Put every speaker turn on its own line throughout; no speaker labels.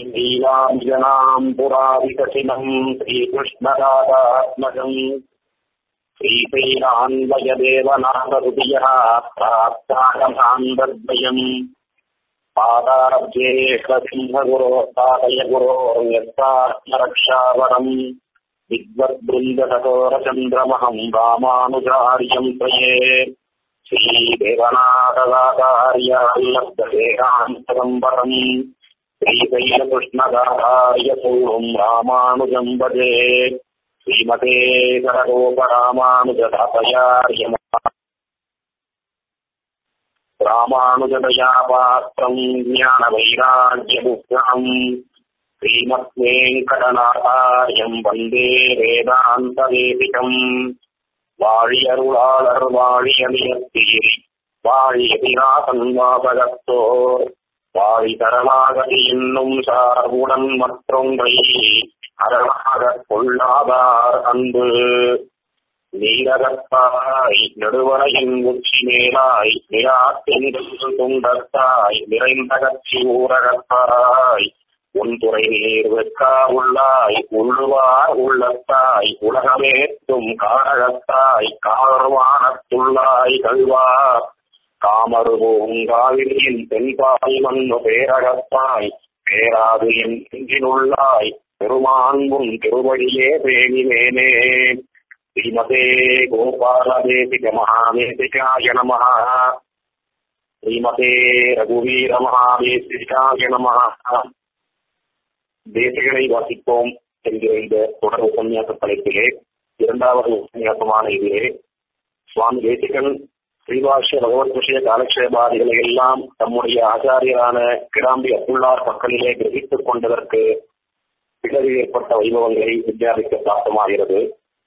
लीलाञ्जनाम् पुराविकसिनम् श्रीकृष्णराधात्मजम् श्रीशैलान्वयदेवनाथहृदयः प्राप्तागमान्दद्वयम् पादाब्जे सिंहगुरो पादय गुरो यस्तात्मरक्षावरम् दिग्वद्बृन्दकटोरचन्द्रमहम् रामानुजार्यम् त्वये श्रीदेवनाथदाचार्याल्लब्धवेदान्तरम् श्रीशैलकृष्णदाचार्यपूर्वम् रामानुजम् भजे श्रीमते करगोपरामानुजदातयार्यम रामानुजदया पात्रम् ज्ञानवैराग्यमुग्रहम् श्रीमद्वेङ्कटनाथार्यम् वन्दे वेदान्तवेदिकम् வாழியருளாளர் வாழியமியத்தீரி வாழியதிராசன் வாசகத்தோர் வாழி தரணாகதி என்னும் சார்புடன் மற்றொன்றை அரணாகக் கொள்ளாதார் அன்பு நீரகத்தாய் நெடுவரையின் உச்சி மேலாய் நிராத்தெங்கள் துண்டத்தாய் நிறைந்த கட்சி ஊரகத்தாய் உன்துறை நீர் வெக்கா உள்ளாய் உள்ளுவார் உள்ளத்தாய் உலகமேற்றும் காரகத்தாய் கார்வானத்துள்ளாய் கல்வா காமருபூங்காவிலியின் தென்பாய் மண்ணு பேரகத்தாய் பேராது என் நெஞ்சினுள்ளாய் பெருமான் உன் திருவடியே பேணிவேனே ஸ்ரீமதே கோபாலதேசிக மகாதேசிகாய நம ஸ்ரீமதே ரகுவீர மகாதேசிகாய நம தேசிகனை வாசிப்போம் என்கிற இந்த தொடர் உபன்யாச தலைப்பிலே இரண்டாவது உபன்யாசமான இதிலே சுவாமி தேசிகன் ஸ்ரீபாஷ்ய பகவத் விஷய காலக்ஷேபாதிகளை எல்லாம் தம்முடைய ஆச்சாரியரான கிடாம்பி அப்துல்லார் பக்கலிலே கிரகித்துக் கொண்டதற்கு பிறகு ஏற்பட்ட வைபவங்களை வித்யாபிக்க பிராப்தமாகிறது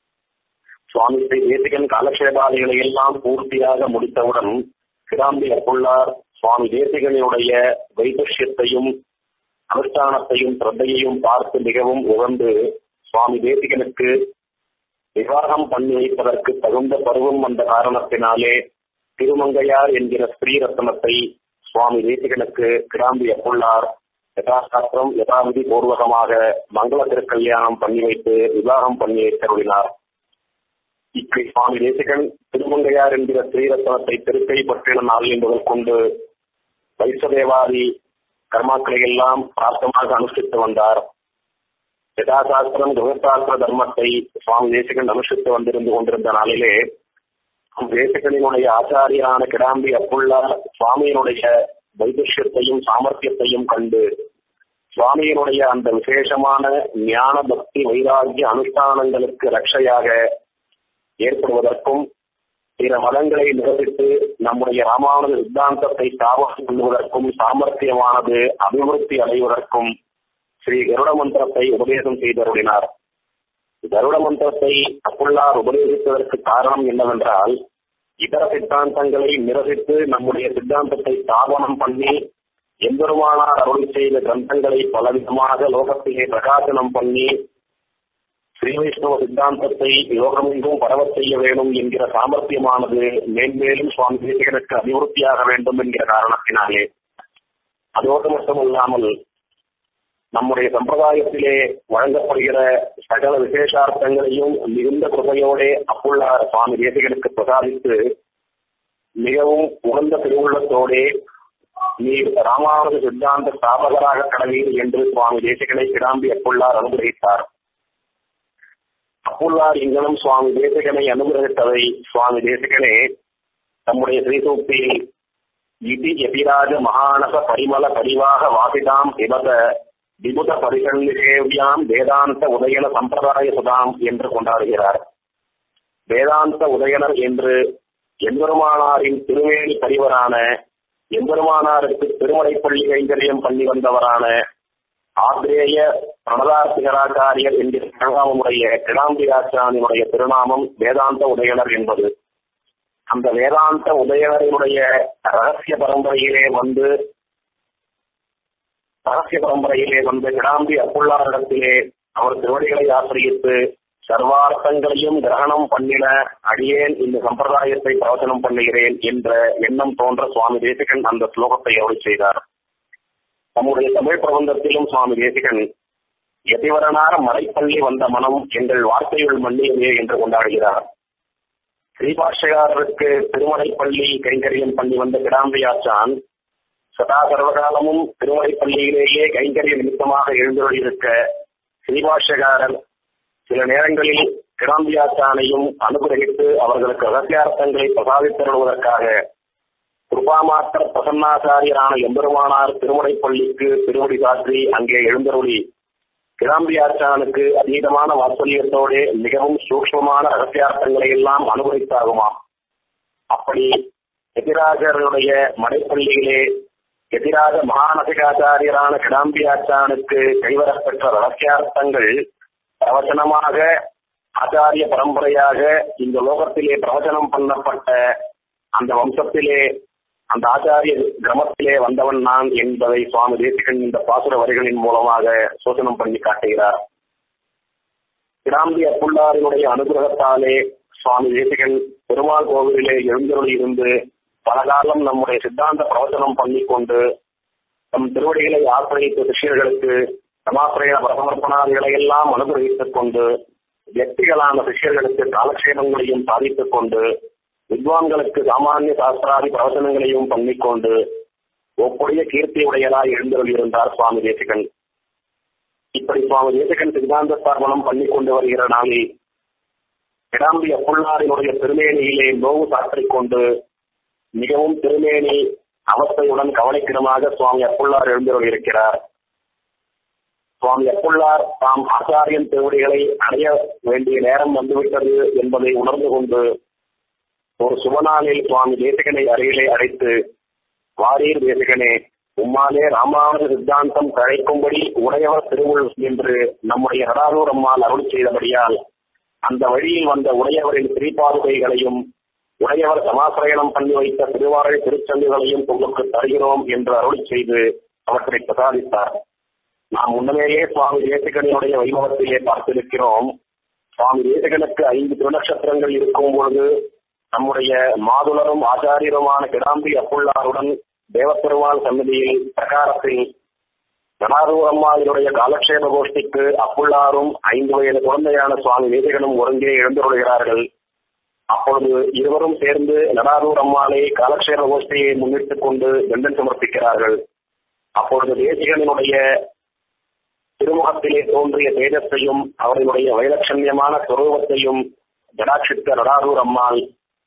சுவாமி ஸ்ரீ தேசிகன் காலக்ஷேபாதிகளை எல்லாம் பூர்த்தியாக முடித்தவுடன் கிடாம்பி அப்புள்ளார் சுவாமி தேசிகனுடைய வைபஷ்யத்தையும் அனுஷ்டானத்தையும் சிரத்தையையும் பார்த்து மிகவும் உகந்து சுவாமி தேசிகனுக்கு விவாகம் பண்ணி வைப்பதற்கு தகுந்த பருவம் வந்த காரணத்தினாலே திருமங்கையார் என்கிற ஸ்ரீ ரத்னத்தை சுவாமி தேசிகனுக்கு கிடாம்பி அப்புள்ளார் யதாசாஸ்திரம் யதாவிதி பூர்வகமாக மங்கள திருக்கல்யாணம் பண்ணி வைத்து விவாகம் பண்ணி வைத்தருளினார் இப்படி சுவாமி தேசிகன் திருமங்கையார் என்கிற ஸ்ரீரத்னத்தை திருக்கை பற்றின நாள் என்பதற்கு கொண்டு வைசதேவாதி கர்மாக்களை எல்லாம் பிராப்தமாக அனுஷ்டித்து வந்தார் யதாசாஸ்திரம் கிரகசாஸ்திர தர்மத்தை சுவாமி தேசிகன் அனுஷ்டித்து வந்திருந்து கொண்டிருந்த நாளிலே தேசிகனினுடைய ஆச்சாரியரான கிடாம்பி அப்புள்ளா சுவாமியினுடைய வைதுஷ்யத்தையும் சாமர்த்தியத்தையும் கண்டு சுவாமியினுடைய அந்த விசேஷமான ஞான பக்தி வைராகிய அனுஷ்டானங்களுக்கு ரட்சையாக ஏற்படுவதற்கும் பிற மதங்களை நிரப்பித்து நம்முடைய ராமானுஜ சித்தாந்தத்தை ஸ்தாபனம் பண்ணுவதற்கும் சாமர்த்தியமானது அபிவிருத்தி அடைவதற்கும் ஸ்ரீ கருட மந்திரத்தை உபதேசம் செய்தருளினார் கருட மந்திரத்தை அப்புள்ளார் உபதேசித்ததற்கு காரணம் என்னவென்றால் இதர சித்தாந்தங்களை நிரசித்து நம்முடைய சித்தாந்தத்தை ஸ்தாபனம் பண்ணி எம்பெருமானார் அருள் செய்த கிரந்தங்களை பலவிதமாக லோகத்திலே பிரகாசனம் பண்ணி ஸ்ரீ வைஷ்ணவ சித்தாந்தத்தை யோகமெங்கும் பரவச் செய்ய வேண்டும் என்கிற சாமர்த்தியமானது மேன்மேலும் சுவாமி தேசிகனுக்கு அபிவிருத்தியாக வேண்டும் என்கிற காரணத்தினாலே அதோடு மட்டுமல்லாமல் நம்முடைய சம்பிரதாயத்திலே வழங்கப்படுகிற சகல விசேஷார்த்தங்களையும் மிகுந்த கிருபையோடே அப்புள்ளார் சுவாமி தேசிகனுக்கு பிரசாதித்து மிகவும் உகந்த திருவுள்ளத்தோடே நீர் ராமானுஜ சித்தாந்த ஸ்தாபகராக கடவீர் என்று சுவாமி தேசிகனை கிடாம்பி அப்புள்ளார் அனுகிரகித்தார் அப்புள்ளார் இங்கனும் சுவாமி தேசிகனை அனுகிரகித்ததை சுவாமி தேசிகனே தம்முடைய ஸ்ரீசூக்தியில் இதி எதிராஜ மகானச பரிமள பரிவாக வாசிதாம் இவத விபுத பரிசன்னிகேவியாம் வேதாந்த உதயன சம்பிரதாய சுதாம் என்று கொண்டாடுகிறார் வேதாந்த உதயனர் என்று எம்பெருமானாரின் திருவேணி பரிவரான எம்பெருமானாருக்கு திருமலைப்பள்ளி கைங்கரியம் பண்ணி வந்தவரான ஆத்ரேய பிரணதார்த்திகராச்சாரியர் என்கிற திருநாமமுடைய கிடாம்பிராச்சாரியனுடைய திருநாமம் வேதாந்த உதயனர் என்பது அந்த வேதாந்த உதயனரினுடைய ரகசிய பரம்பரையிலே வந்து ரகசிய பரம்பரையிலே வந்து கிடாம்பி அப்புள்ளாரிடத்திலே அவர் திருவடிகளை ஆசிரியத்து சர்வார்த்தங்களையும் கிரகணம் பண்ணின அடியேன் இந்த சம்பிரதாயத்தை பிரவச்சனம் பண்ணுகிறேன் என்ற எண்ணம் தோன்ற சுவாமி தேசிகன் அந்த ஸ்லோகத்தை அருள் செய்தார் தம்முடைய தமிழ் பிரபந்தத்திலும் சுவாமி தேசிகன் எதிவரனார மலைப்பள்ளி வந்த மனம் எங்கள் வார்த்தையுள் மன்னியமே என்று கொண்டாடுகிறார் ஸ்ரீபாஷகாரருக்கு திருமலைப்பள்ளி கைங்கரியம் பண்ணி வந்த கிடாம்பியாச்சான் சதா சர்வகாலமும் திருமலைப்பள்ளியிலேயே கைங்கரிய நிமித்தமாக எழுந்தருளியிருக்க ஸ்ரீபாஷகாரர் சில நேரங்களில் கிடாம்பியாச்சானையும் அனுகிரகித்து அவர்களுக்கு ரகசியார்த்தங்களை பிரசாதித்தருள்வதற்காக கிருபாமாத்திர பிரசன்னாச்சாரியரான எம்பெருமானார் திருமுறைப்பள்ளிக்கு திருமுடி காற்றி அங்கே எழுந்தருளி கிடாம்பியாச்சானுக்கு அதீதமான வாத்சல்யத்தோடு மிகவும் சூக்ஷ்மமான ரகசியார்த்தங்களை எல்லாம் அனுபவித்தாகுமா அப்படி எதிராஜருடைய மடைப்பள்ளியிலே எதிராக மகாநசிகாச்சாரியரான கிடாம்பியாச்சானுக்கு கைவரப்பெற்ற ரகசியார்த்தங்கள் பிரவச்சனமாக ஆச்சாரிய பரம்பரையாக இந்த லோகத்திலே பிரவச்சனம் பண்ணப்பட்ட அந்த வம்சத்திலே அந்த ஆச்சாரிய கிரமத்திலே வந்தவன் நான் என்பதை சுவாமி தேசிகன் இந்த பாசுர வரிகளின் மூலமாக சோதனம் பண்ணி காட்டுகிறார் கிராம்பி அப்புள்ளாரினுடைய அனுகிரகத்தாலே சுவாமி தேசிகன் பெருமாள் கோவிலிலே எழுந்தருளி இருந்து பலகாலம் நம்முடைய சித்தாந்த பிரவச்சனம் பண்ணி கொண்டு தம் திருவடிகளை ஆசிரியத்த சிஷியர்களுக்கு சமாசிரிய பிரசமர்ப்பணாதிகளை எல்லாம் அனுகிரகித்துக் கொண்டு வியக்திகளான சிஷியர்களுக்கு காலக்ஷேபங்களையும் சாதித்துக் கொண்டு வித்வான்களுக்கு சாமானிய சாஸ்திராதி பிரவச்சனங்களையும் பண்ணிக்கொண்டு ஒப்புடைய கீர்த்தியுடையதாய் எழுந்தருள் இருந்தார் சுவாமி தேசிகன் இப்படி சுவாமி தேசிகன் சித்தாந்த ஸ்தாபனம் பண்ணி கொண்டு வருகிற நாளில் கிடாம்பி அப்புள்ளாரினுடைய திருமேனியிலே நோவு சாற்றிக் கொண்டு மிகவும் திருமேனி அவஸ்தையுடன் கவலைக்கிடமாக சுவாமி அப்புள்ளார் எழுந்தருள் இருக்கிறார் சுவாமி அப்புள்ளார் தாம் ஆச்சாரியன் திருவடிகளை அடைய வேண்டிய நேரம் வந்துவிட்டது என்பதை உணர்ந்து கொண்டு ஒரு சுபநாளில் சுவாமி தேசிகனை அருகிலே அழைத்து வாரீர் தேசிகனே உம்மாலே ராமானுஜ சித்தாந்தம் கழைக்கும்படி உடையவர் திருவுள் என்று நம்முடைய ஹடாரூர் அம்மாள் அருள் செய்தபடியால் அந்த வழியில் வந்த உடையவரின் திரிபாதுகைகளையும் உடையவர் சமாசிரயணம் பண்ணி வைத்த திருவாரழ் திருச்சங்குகளையும் உங்களுக்கு தருகிறோம் என்று அருள் செய்து அவற்றை பிரசாதித்தார் நாம் முன்னமேயே சுவாமி தேசிகனுடைய வைபவத்திலே பார்த்திருக்கிறோம் சுவாமி தேசிகனுக்கு ஐந்து திருநட்சத்திரங்கள் இருக்கும் பொழுது நம்முடைய மாதுளரும் ஆச்சாரியருமான கிடாம்பி அப்புள்ளாருடன் தேவப்பெருமாள் சன்னதியில் பிரகாரத்தில் கடாரூரம்மாவினுடைய காலக்ஷேப கோஷ்டிக்கு அப்புள்ளாரும் ஐந்து வயது குழந்தையான சுவாமி தேசிகனும் ஒருங்கே எழுந்துள்ளார்கள் அப்பொழுது இருவரும் சேர்ந்து நடாரூர் அம்மாளை காலக்ஷேப கோஷ்டியை முன்னிட்டுக் கொண்டு தண்டன் சமர்ப்பிக்கிறார்கள் அப்பொழுது தேசிகனுடைய திருமுகத்திலே தோன்றிய தேஜஸையும் அவர்களுடைய வைலட்சண்யமான சுரூபத்தையும் ஜடாட்சித்த நடாரூர் அம்மாள்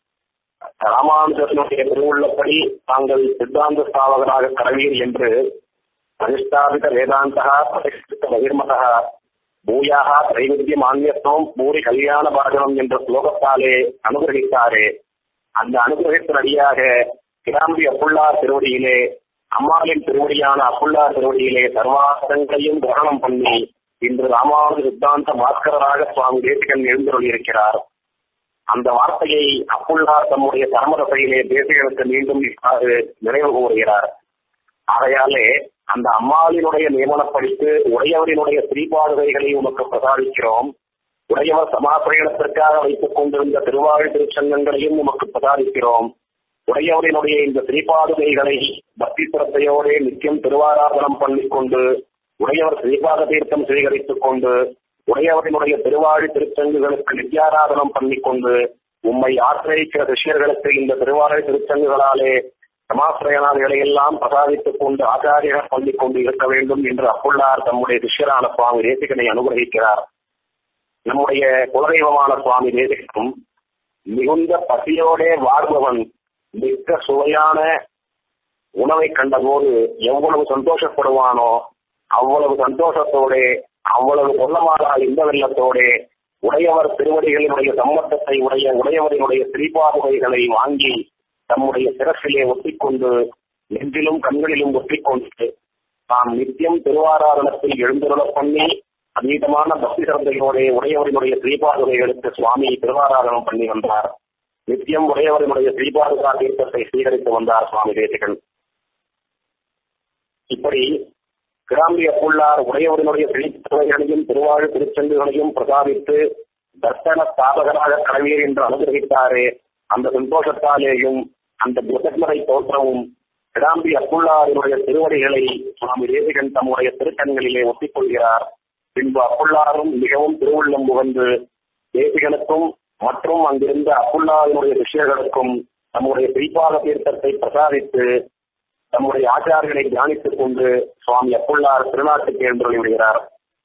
ராமானுஜனுடைய திருவுள்ளப்படி தாங்கள் சித்தாந்த ஸ்தாபகராக கடவீர் என்று பிரதிஷ்டாபித வேதாந்தா பிரதிஷ்டித்த பகிர்மதா பூயாக திரைவித்திய மானியத்துவம் பூரி கல்யாண பாரதம் என்ற ஸ்லோகத்தாலே அனுகிரகித்தாரே அந்த அனுகிரகத்தினடியாக கிராம்பி அப்புள்ளார் திருவடியிலே அம்மாளின் திருவடியான அப்புள்ளார் திருவடியிலே சர்வாசங்களையும் கிரகணம் பண்ணி இன்று ராமானுஜ சித்தாந்த பாஸ்கரராக சுவாமி தேசிகன் எழுந்தருளியிருக்கிறார் அந்த வார்த்தையை அப்புள்ளார் தம்முடைய தர்மரசையிலே தேசிகனுக்கு மீண்டும் இவ்வாறு நினைவு கூறுகிறார் ஆகையாலே அந்த அம்மாளினுடைய நியமனப்படித்து உடையவரினுடைய ஸ்ரீபாதுகைகளை உமக்கு பிரசாதிக்கிறோம் உடையவர் சமாசிரயணத்திற்காக வைத்துக் கொண்டிருந்த திருவாழ் திருச்சங்கங்களையும் உமக்கு பிரசாதிக்கிறோம் உடையவரினுடைய இந்த ஸ்ரீபாதுகைகளை பக்தி சிரத்தையோடு நித்தியம் திருவாராதனம் பண்ணிக்கொண்டு உடையவர் ஸ்ரீபாத தீர்த்தம் சேகரித்துக் கொண்டு உடையவரினுடைய திருவாழி திருச்சங்குகளுக்கு நித்யாராதனம் பண்ணிக்கொண்டு உம்மை ஆசிரியிக்கிற சிஷ்யர்களுக்கு இந்த திருவாழி திருச்சங்குகளாலே சமாசிரயனாதிகளை எல்லாம் பிரசாதித்துக் கொண்டு ஆச்சாரியர்கள் பண்ணிக் கொண்டு இருக்க வேண்டும் என்று அப்புள்ளார் தம்முடைய சிஷ்யரான சுவாமி தேசிகனை அனுகிரகிக்கிறார் நம்முடைய குலதெய்வமான சுவாமி தேசிகனும் மிகுந்த பசியோடே வாழ்பவன் மிக்க சுவையான உணவை கண்டபோது எவ்வளவு சந்தோஷப்படுவானோ அவ்வளவு சந்தோஷத்தோட அவ்வளவு கொல்லமாறா இந்த வெள்ளத்தோட உடையவர் திருவடிகளினுடைய சம்மத்தத்தை உடைய உடையவரினுடைய ஸ்ரீபாதுகைகளை வாங்கி தம்முடைய சிரசிலே ஒட்டிக்கொண்டு நெஞ்சிலும் கண்களிலும் ஒட்டிக்கொண்டு தாம் நித்தியம் திருவாராதனத்தில் எழுந்துருளப் பண்ணி அதீதமான பக்தி சிறந்தையோட உடையவரினுடைய ஸ்ரீபாதுகைகளுக்கு சுவாமி திருவாராதனம் பண்ணி வந்தார் நித்தியம் உடையவரினுடைய ஸ்ரீபாதுகா தீர்த்தத்தை ஸ்வீகரித்து வந்தார் சுவாமி தேசிகன் இப்படி கிராம்பிய புள்ளார் உடையவரினுடைய திருத்துறைகளையும் திருவாழ் திருச்செந்துகளையும் பிரசாதித்து தர்சன ஸ்தாபகராக கடவீர் என்று அனுகிரகித்தாரே அந்த சந்தோஷத்தாலேயும் அந்த புதன்மறை தோற்றமும் கிடாம்பி அப்புள்ளாருடைய திருவடிகளை சுவாமி தேசிகன் தம்முடைய திருக்கண்களிலே ஒத்திக்கொள்கிறார் பின்பு அப்புள்ளாரும் மிகவும் திருவுள்ளம் புகழ்ந்து தேசிகனுக்கும் மற்றும் அங்கிருந்த அப்புள்ளாவினுடைய சிஷ்யர்களுக்கும் தம்முடைய பிரிப்பாக தீர்த்தத்தை பிரசாதித்து தம்முடைய ஆச்சாரியர்களை தியானித்துக் கொண்டு சுவாமி அப்புள்ளார் திருநாட்டுக்கு எழுந்துள்ளி விடுகிறார்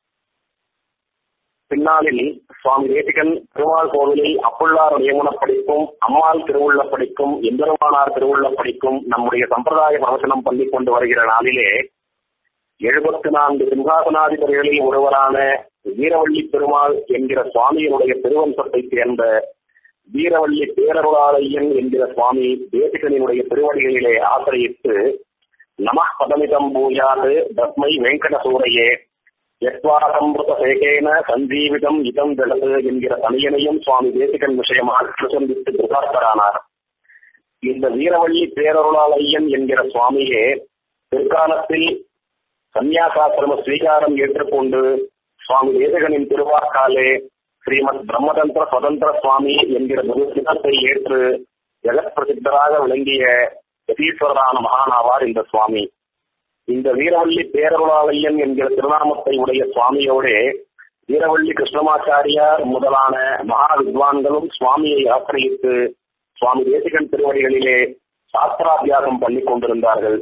பின்னாளில் சுவாமி தேசிகன் திருமால் கோவிலில் அப்புள்ளார் நியமனப்படிக்கும் அம்மாள் திருவுள்ளப்படிக்கும் எம்பெருமானார் திருவுள்ளப்படிக்கும் நம்முடைய சம்பிரதாய பிரவசனம் பண்ணி கொண்டு வருகிற நாளிலே எழுபத்தி நான்கு சிம்ஹாசனாதிபதிகளில் ஒருவரான வீரவள்ளி பெருமாள் என்கிற சுவாமியினுடைய திருவம்சத்தை சேர்ந்த வீரவள்ளி பேரருளாளையன் என்கிற சுவாமி தேசிகனினுடைய திருவடிகளிலே ஆசிரியத்து நம பதமிதம் பூயாது தஸ்மை வெங்கட சூரையே யத்வாசம்பிருத சேகேன சஞ்சீவிதம் இதம் ஜலது என்கிற தனியனையும் சுவாமி தேசிகன் விஷயமாக அனுசந்தித்து பிரகாசரானார் இந்த வீரவள்ளி பேரருளாளையன் என்கிற சுவாமியே பிற்காலத்தில் சந்நியாசாசிரம ஸ்வீகாரம் ஏற்றுக்கொண்டு சுவாமி தேசிகனின் திருவாக்காலே ஸ்ரீமத் பிரம்மதந்திர சுதந்திர சுவாமி என்கிற குருசினத்தை ஏற்று ஜெகத் பிரசித்தராக விளங்கிய யதீஸ்வரரான மகானாவார் இந்த சுவாமி இந்த வீரவள்ளி பேரருளாளையன் என்கிற திருநாமத்தை உடைய சுவாமியோடே வீரவள்ளி கிருஷ்ணமாச்சாரியார் முதலான மகா வித்வான்களும் சுவாமியை ஆசிரியத்து சுவாமி தேசிகன் திருவடிகளிலே சாஸ்திராபியாசம் பண்ணி கொண்டிருந்தார்கள்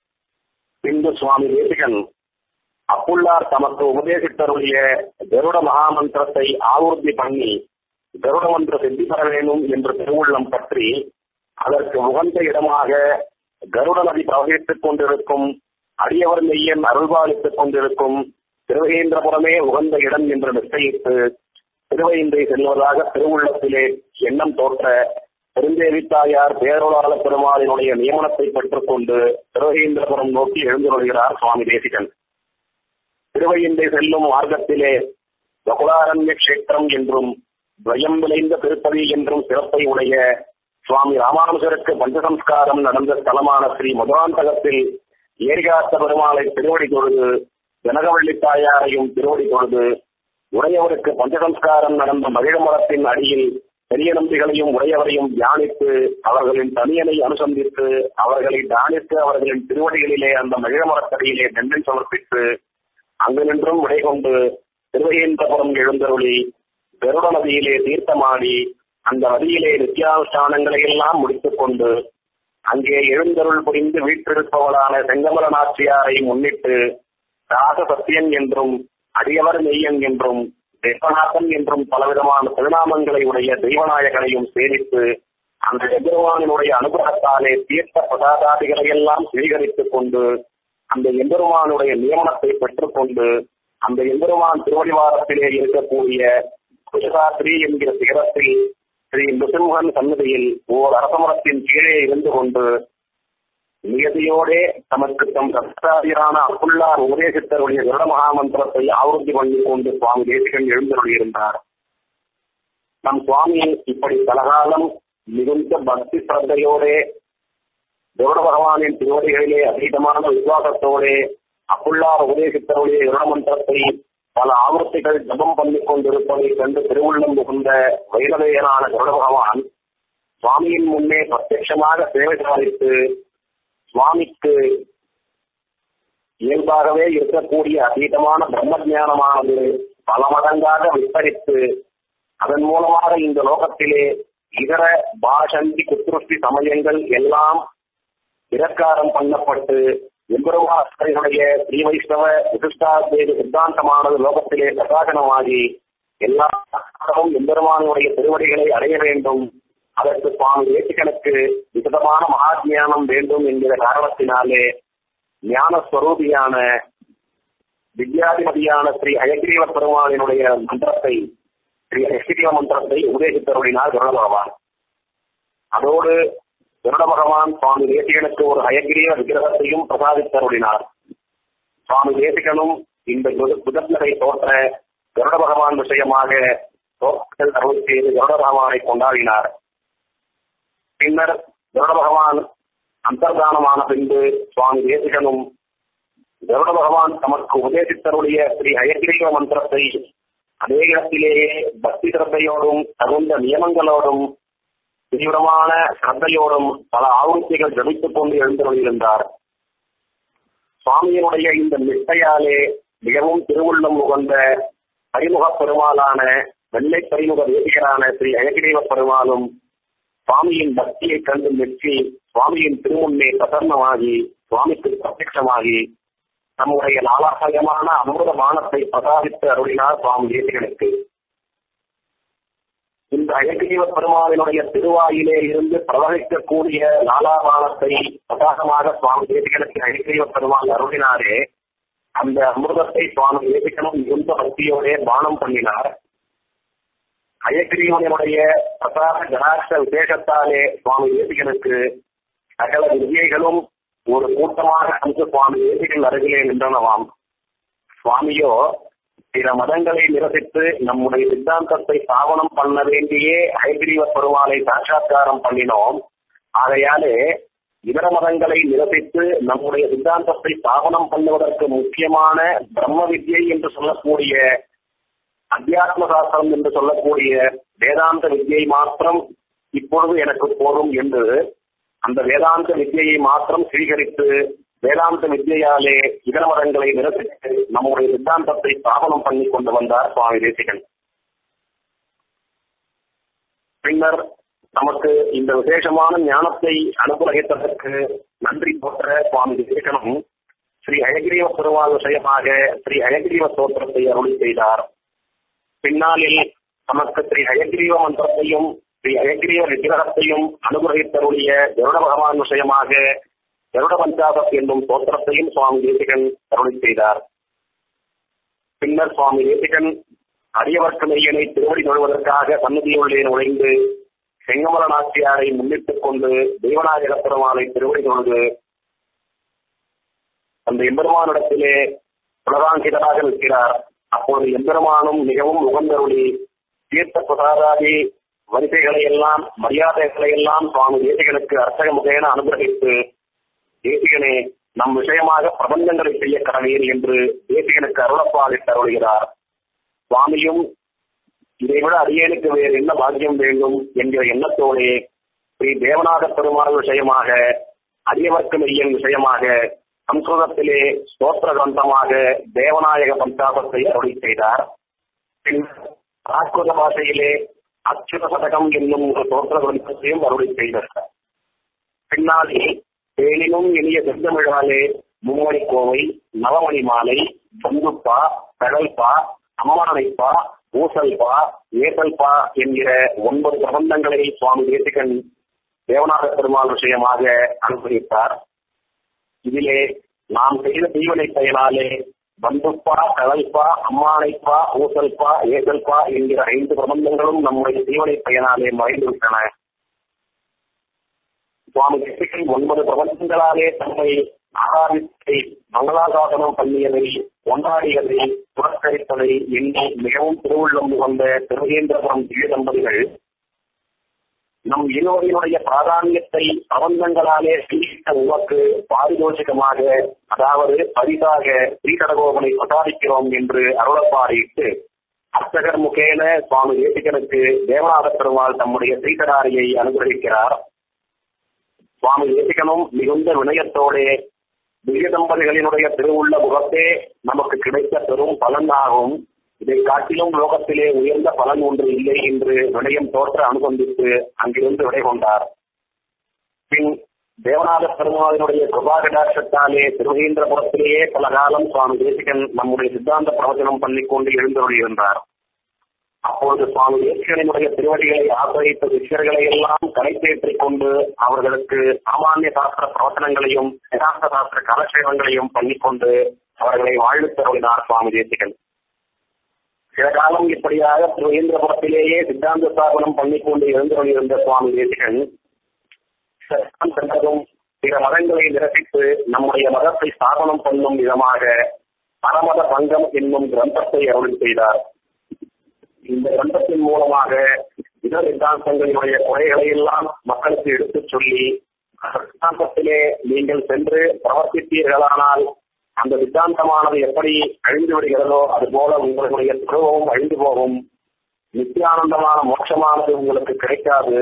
பின்பு சுவாமி தேசிகன் அப்புள்ளார் தமக்கு உபதேசித்தருடைய கருட மகாமந்திரத்தை ஆவூர்த்தி பண்ணி கருட மந்திர சித்தி பெற வேண்டும் என்ற திருவுள்ளம் பற்றி அதற்கு உகந்த இடமாக கருட நதி பிரவகித்துக் கொண்டிருக்கும் அடியவர் மெய்யன் அருள்பாலித்துக் கொண்டிருக்கும் திருவேந்திரபுரமே உகந்த இடம் என்று நிச்சயித்து திருவைந்தை செல்வதாக திருவுள்ளத்திலே எண்ணம் தோற்ற பெருந்தேவித்தாயார் பேரொழாள பெருமாளினுடைய நியமனத்தை பெற்றுக்கொண்டு திருவேந்திரபுரம் நோக்கி எழுந்துள்ளார் சுவாமி தேசிகன் திருவையந்தை செல்லும் மார்க்கத்திலே பகுலாரண்ய கஷேத்திரம் என்றும் துவயம் விளைந்த திருப்பதி என்றும் சிறப்பை உடைய சுவாமி ராமானுஜருக்கு பஞ்சசம்ஸ்காரம் நடந்த ஸ்தலமான ஸ்ரீ மதுராந்தகத்தில் ஏரிகாத்த பெருமாளை திருவடி தொழுது ஜனகவள்ளி தாயாரையும் திருவடி தொழுது உடையவருக்கு பஞ்சசம்ஸ்காரம் நடந்த மகிழமரத்தின் அடியில் பெரிய நம்பிகளையும் உடையவரையும் தியானித்து அவர்களின் தனியனை அனுசந்தித்து அவர்களை தியானித்து அவர்களின் திருவடிகளிலே அந்த மகிழமரத்தடியிலே தண்டனை சமர்ப்பித்து அங்கு நின்றும் விடை கொண்டு திருவையேந்திரபுரம் எழுந்தருளி கருட நதியிலே தீர்த்தமாடி அந்த நதியிலே நித்தியானுஷ்டானங்களை எல்லாம் முடித்துக் கொண்டு அங்கே எழுந்தருள் புரிந்து வீற்றிருப்பவளான செங்கமல நாச்சியாரை முன்னிட்டு ராக சத்தியன் என்றும் அடியவர் மெய்யன் என்றும் தெப்பநாதன் என்றும் பலவிதமான திருநாமங்களை உடைய தெய்வநாயகனையும் சேவித்து அந்த எம்பெருமானினுடைய அனுகிரகத்தாலே தீர்த்த பிரசாதாதிகளை எல்லாம் சுவீகரித்துக் கொண்டு அந்த எம்பெருமானுடைய நியமனத்தை பெற்றுக்கொண்டு அந்த எம்பெருமான் திருவடிவாரத்திலே இருக்கக்கூடிய குஜராத்ரி என்கிற சிகரத்தில் ஸ்ரீ நுசிம்ஹன் சன்னதியில் ஓர் அரசமரத்தின் கீழே இருந்து கொண்டு நியதியோடே தமக்கு தம் சத்தாதிரான அப்புள்ளார் உபதேசித்தருடைய கருட மகாமந்திரத்தை ஆவருத்தி பண்ணி கொண்டு சுவாமி தேசிகன் எழுந்தருளியிருந்தார் நம் சுவாமி இப்படி பலகாலம் மிகுந்த பக்தி சிரத்தையோடே கருட பகவானின் திருவடிகளிலே அதீதமான விசுவாசத்தோடே அப்புள்ளார் உபதேசித்தருடைய கருட மந்திரத்தை பல ஆவர்த்திகள் ஜபம் பண்ணி கொண்டிருப்பதை கண்டு திருவுள்ளம் புகுந்த வைரவேயனான கருட பகவான் சுவாமியின் முன்னே பிரத்யட்சமாக சேவை சாதித்து சுவாமிக்கு இயல்பாகவே இருக்கக்கூடிய அதீதமான பிரம்ம ஜானமானது பல மடங்காக விஸ்தரித்து அதன் மூலமாக இந்த லோகத்திலே இதர பாஷந்தி குத்ருஷ்டி சமயங்கள் எல்லாம் திரக்காரம் பண்ணப்பட்டு எம்பெருமானுடைய ஸ்ரீ வைஷ்ணவ விசிஷ்டாத்வேத சித்தாந்தமானது லோகத்திலே பிரகாசனமாகி எல்லா எம்பெருமானுடைய திருவடிகளை அடைய வேண்டும் அதற்கு சுவாமி வேட்டிகளுக்கு விசதமான மகாஜானம் வேண்டும் என்கிற காரணத்தினாலே ஞானஸ்வரூபியான வித்யாதிபதியான ஸ்ரீ அயக்ரீவ பெருமாளினுடைய மந்திரத்தை ஸ்ரீ அயக்ரீவ மந்திரத்தை உபதேசித்தருளினார் கருட பகவான் அதோடு கருட பகவான் சுவாமி தேசிகனுக்கு ஒரு அயக்ரீவ விக்கிரகத்தையும் பிரசாதித்தருளினார் சுவாமி தேசிகனும் இந்த புதத்னரை தோற்ற கருட பகவான் விஷயமாக தோற்றல் அருள் செய்து கருட பகவானை கொண்டாடினார் பின்னர் கருட பகவான் அந்தர்தானமான பின்பு சுவாமி தேசிகனும் கருட பகவான் தமக்கு உபதேசித்தருடைய ஸ்ரீ அயகிரீவ மந்திரத்தை அதே இடத்திலேயே பக்தி சிரத்தையோடும் தகுந்த நியமங்களோடும் தீவிரமான சிரத்தையோடும் பல ஆவணத்தைகள் ஜபித்துக் கொண்டு எழுந்தருளியிருந்தார் சுவாமியினுடைய இந்த நிஷ்டையாலே மிகவும் திருவுள்ளம் உகந்த பரிமுக பெருமாளான வெள்ளை பரிமுக வேதியரான ஸ்ரீ அழகிரேவ பெருமாளும் சுவாமியின் பக்தியை கண்டு மெச்சி சுவாமியின் திருமுன்னே பிரசன்னமாகி சுவாமிக்கு பிரத்யட்சமாகி நம்முடைய நாளாகயமான அமிர்த மானத்தை பிரசாதித்து அருளினார் சுவாமி தேசிகனுக்கு இந்த அழகிய பெருமாளினுடைய திருவாயிலே இருந்து பிரவகிக்கக்கூடிய லாலாபானத்தை பிரசாதமாக சுவாமி தேசிகனுக்கு அழகிய பெருமாள் அருளினாரே அந்த அமிர்தத்தை சுவாமி தேசிகனும் மிகுந்த பக்தியோடே பானம் பண்ணினார் அயக்கிரியவனுடைய பிரசாத கடாட்ச விசேஷத்தாலே சுவாமி தேசிகனுக்கு சகல விஜயங்களும் ஒரு கூட்டமாக வந்து சுவாமி தேசிகன் அருகிலே நின்றனவாம் சுவாமியோ பிற மதங்களை நிரசித்து நம்முடைய சித்தாந்தத்தை ஸ்தாபனம் பண்ண வேண்டியே ஐகிரீவ பெருமாளை சாட்சாத்காரம் பண்ணினோம் ஆகையாலே இதர மதங்களை நிரசித்து நம்முடைய சித்தாந்தத்தை ஸ்தாபனம் பண்ணுவதற்கு முக்கியமான பிரம்ம வித்யை என்று சொல்லக்கூடிய அத்தியாத்ம சாஸ்திரம் என்று சொல்லக்கூடிய வேதாந்த வித்யை மாத்திரம் இப்பொழுது எனக்கு போதும் என்று அந்த வேதாந்த வித்யை மாத்திரம் ஸ்வீகரித்து வேதாந்த வித்யாலே இதர மதங்களை நிரசித்து நம்முடைய சித்தாந்தத்தை ஸ்தாபனம் பண்ணி கொண்டு வந்தார் சுவாமி தேசிகன் பின்னர் நமக்கு இந்த விசேஷமான ஞானத்தை அனுகிரகித்ததற்கு நன்றி போற்ற சுவாமி தேசிகனும் ஸ்ரீ அழகிரீவ பெருமாள் விஷயமாக ஸ்ரீ அழகிரீவ சோத்திரத்தை அருளி செய்தார் பின்னாளில் நமக்கு ஸ்ரீ அயக்ரீவ மந்திரத்தையும் ஸ்ரீ அயக்ரீவ விக்கிரகத்தையும் அனுகிரகித்தருடைய கருட பகவான் விஷயமாக கருட பஞ்சாபத் என்னும் தோத்திரத்தையும் சுவாமி தேசிகன் அருளி செய்தார் பின்னர் சுவாமி தேசிகன் அரியவர்க்கு மெய்யனை திருவடி தொழுவதற்காக சன்னதியுள்ளே நுழைந்து செங்கமல நாச்சியாரை முன்னிட்டுக் கொண்டு தெய்வநாயக பெருமானை திருவடி தொழுது அந்த எம்பெருமானிடத்திலே புலகாங்கிதராக நிற்கிறார் அப்போது எம்பெருமானும் மிகவும் உகந்தருளி தீர்த்த பிரசாதாதி வரிசைகளை எல்லாம் மரியாதைகளை எல்லாம் சுவாமி தேசிகனுக்கு அர்த்தக முகையென அனுகிரகித்து தேசிகனே நம் விஷயமாக பிரபந்தங்களை செய்ய கடவீர் என்று தேசிகனுக்கு அருளப்பாலிட்டு அருளுகிறார் சுவாமியும் இதைவிட அடியேனுக்கு வேறு என்ன பாக்கியம் வேண்டும் என்கிற எண்ணத்தோடே ஸ்ரீ தேவநாத பெருமாள் விஷயமாக அரியவர்க்கு மெய்யன் விஷயமாக சம்ஸ்கிருதத்திலே ஸ்தோத்திர கிரந்தமாக தேவநாயக பஞ்சாபத்தை அருளி செய்தார் பிராகிருத பாஷையிலே அச்சுத சதகம் என்னும் ஒரு ஸ்தோத்திர கிரந்தத்தையும் அருளி செய்தார் பின்னாலே தேனினும் இனிய செந்தமிழாலே மும்மணி கோவை நவமணி மாலை பந்துப்பா கடல்பா அம்மானைப்பா ஊசல்பா ஏசல்பா என்கிற ஒன்பது பிரபந்தங்களை சுவாமி தேசிகன் தேவநாத பெருமாள் விஷயமாக அனுபவித்தார் இதிலே நாம் செய்த தீவனை பயனாலே பந்துப்பா கடல்பா அம்மானைப்பா ஊசல்பா ஏசல்பா என்கிற ஐந்து பிரபந்தங்களும் நம்முடைய தீவனை பயனாலே மறைந்துவிட்டன சுவாமி கிருஷ்ணன் ஒன்பது பிரபந்தங்களாலே தம்மை ஆராதித்தை மங்களாசாசனம் பண்ணியதை கொண்டாடியதை புறக்கணித்ததை எண்ணி மிகவும் திருவுள்ளம் உகந்த திருவேந்திரபுரம் திவ்ய தம்பதிகள் நம் இருவரினுடைய பிராதானியத்தை பிரபந்தங்களாலே சிந்தித்த உமக்கு பாரிதோஷிகமாக அதாவது பரிசாக ஸ்ரீகடகோபனை பிரசாதிக்கிறோம் என்று அருளப்பாடிட்டு அர்ச்சகர் முகேன சுவாமி தேசிகனுக்கு தேவநாத பெருமாள் தம்முடைய ஸ்ரீகடாரியை அனுகிரகிக்கிறார் சுவாமி தேசிகனும் மிகுந்த வினயத்தோடே திவ்ய தம்பதிகளினுடைய திருவுள்ள முகத்தே நமக்கு கிடைத்த பெரும் பலன் ஆகும் இதை காட்டிலும் லோகத்திலே உயர்ந்த பலன் ஒன்று இல்லை என்று விடயம் தோற்ற அனுசந்தித்து அங்கிருந்து விடை கொண்டார் பின் தேவநாத பெருமாளினுடைய கிருபாகடாட்சத்தாலே திருவேந்திரபுரத்திலேயே பல காலம் சுவாமி தேசிகன் நம்முடைய சித்தாந்த பிரவச்சனம் பண்ணிக்கொண்டு எழுந்தருளியிருந்தார் அப்பொழுது சுவாமி தேசிகனுடைய திருவடிகளை ஆசிரியத்த சிஷ்யர்களை எல்லாம் கலைத்தேற்றிக் கொண்டு அவர்களுக்கு சாமானிய சாஸ்திர பிரவச்சனங்களையும் வேதாந்த சாஸ்திர கலட்சேபங்களையும் பண்ணிக்கொண்டு அவர்களை வாழ்வு தருவினார் சுவாமி தேசிகன் சில காலம் இப்படியாக திருவேந்திரபுரத்திலேயே சித்தாந்த ஸ்தாபனம் பண்ணிக்கொண்டு எழுந்தருளியிருந்த சுவாமி தேசிகன் சென்றதும் பிற மதங்களை நிரசித்து நம்முடைய மதத்தை ஸ்தாபனம் பண்ணும் விதமாக பரமத பங்கம் என்னும் கிரந்தத்தை அருள் செய்தார் இந்த கிரந்தத்தின் மூலமாக இதர சித்தாந்தங்களினுடைய குறைகளை எல்லாம் மக்களுக்கு எடுத்துச் சொல்லி அந்த சித்தாந்தத்திலே நீங்கள் சென்று பிரவர்த்தித்தீர்களானால் அந்த சித்தாந்தமானது எப்படி அழிந்து விடுகிறதோ அது போல உங்களுடைய துருவமும் அழிந்து போகும் நித்தியானந்தமான மோட்சமானது உங்களுக்கு கிடைக்காது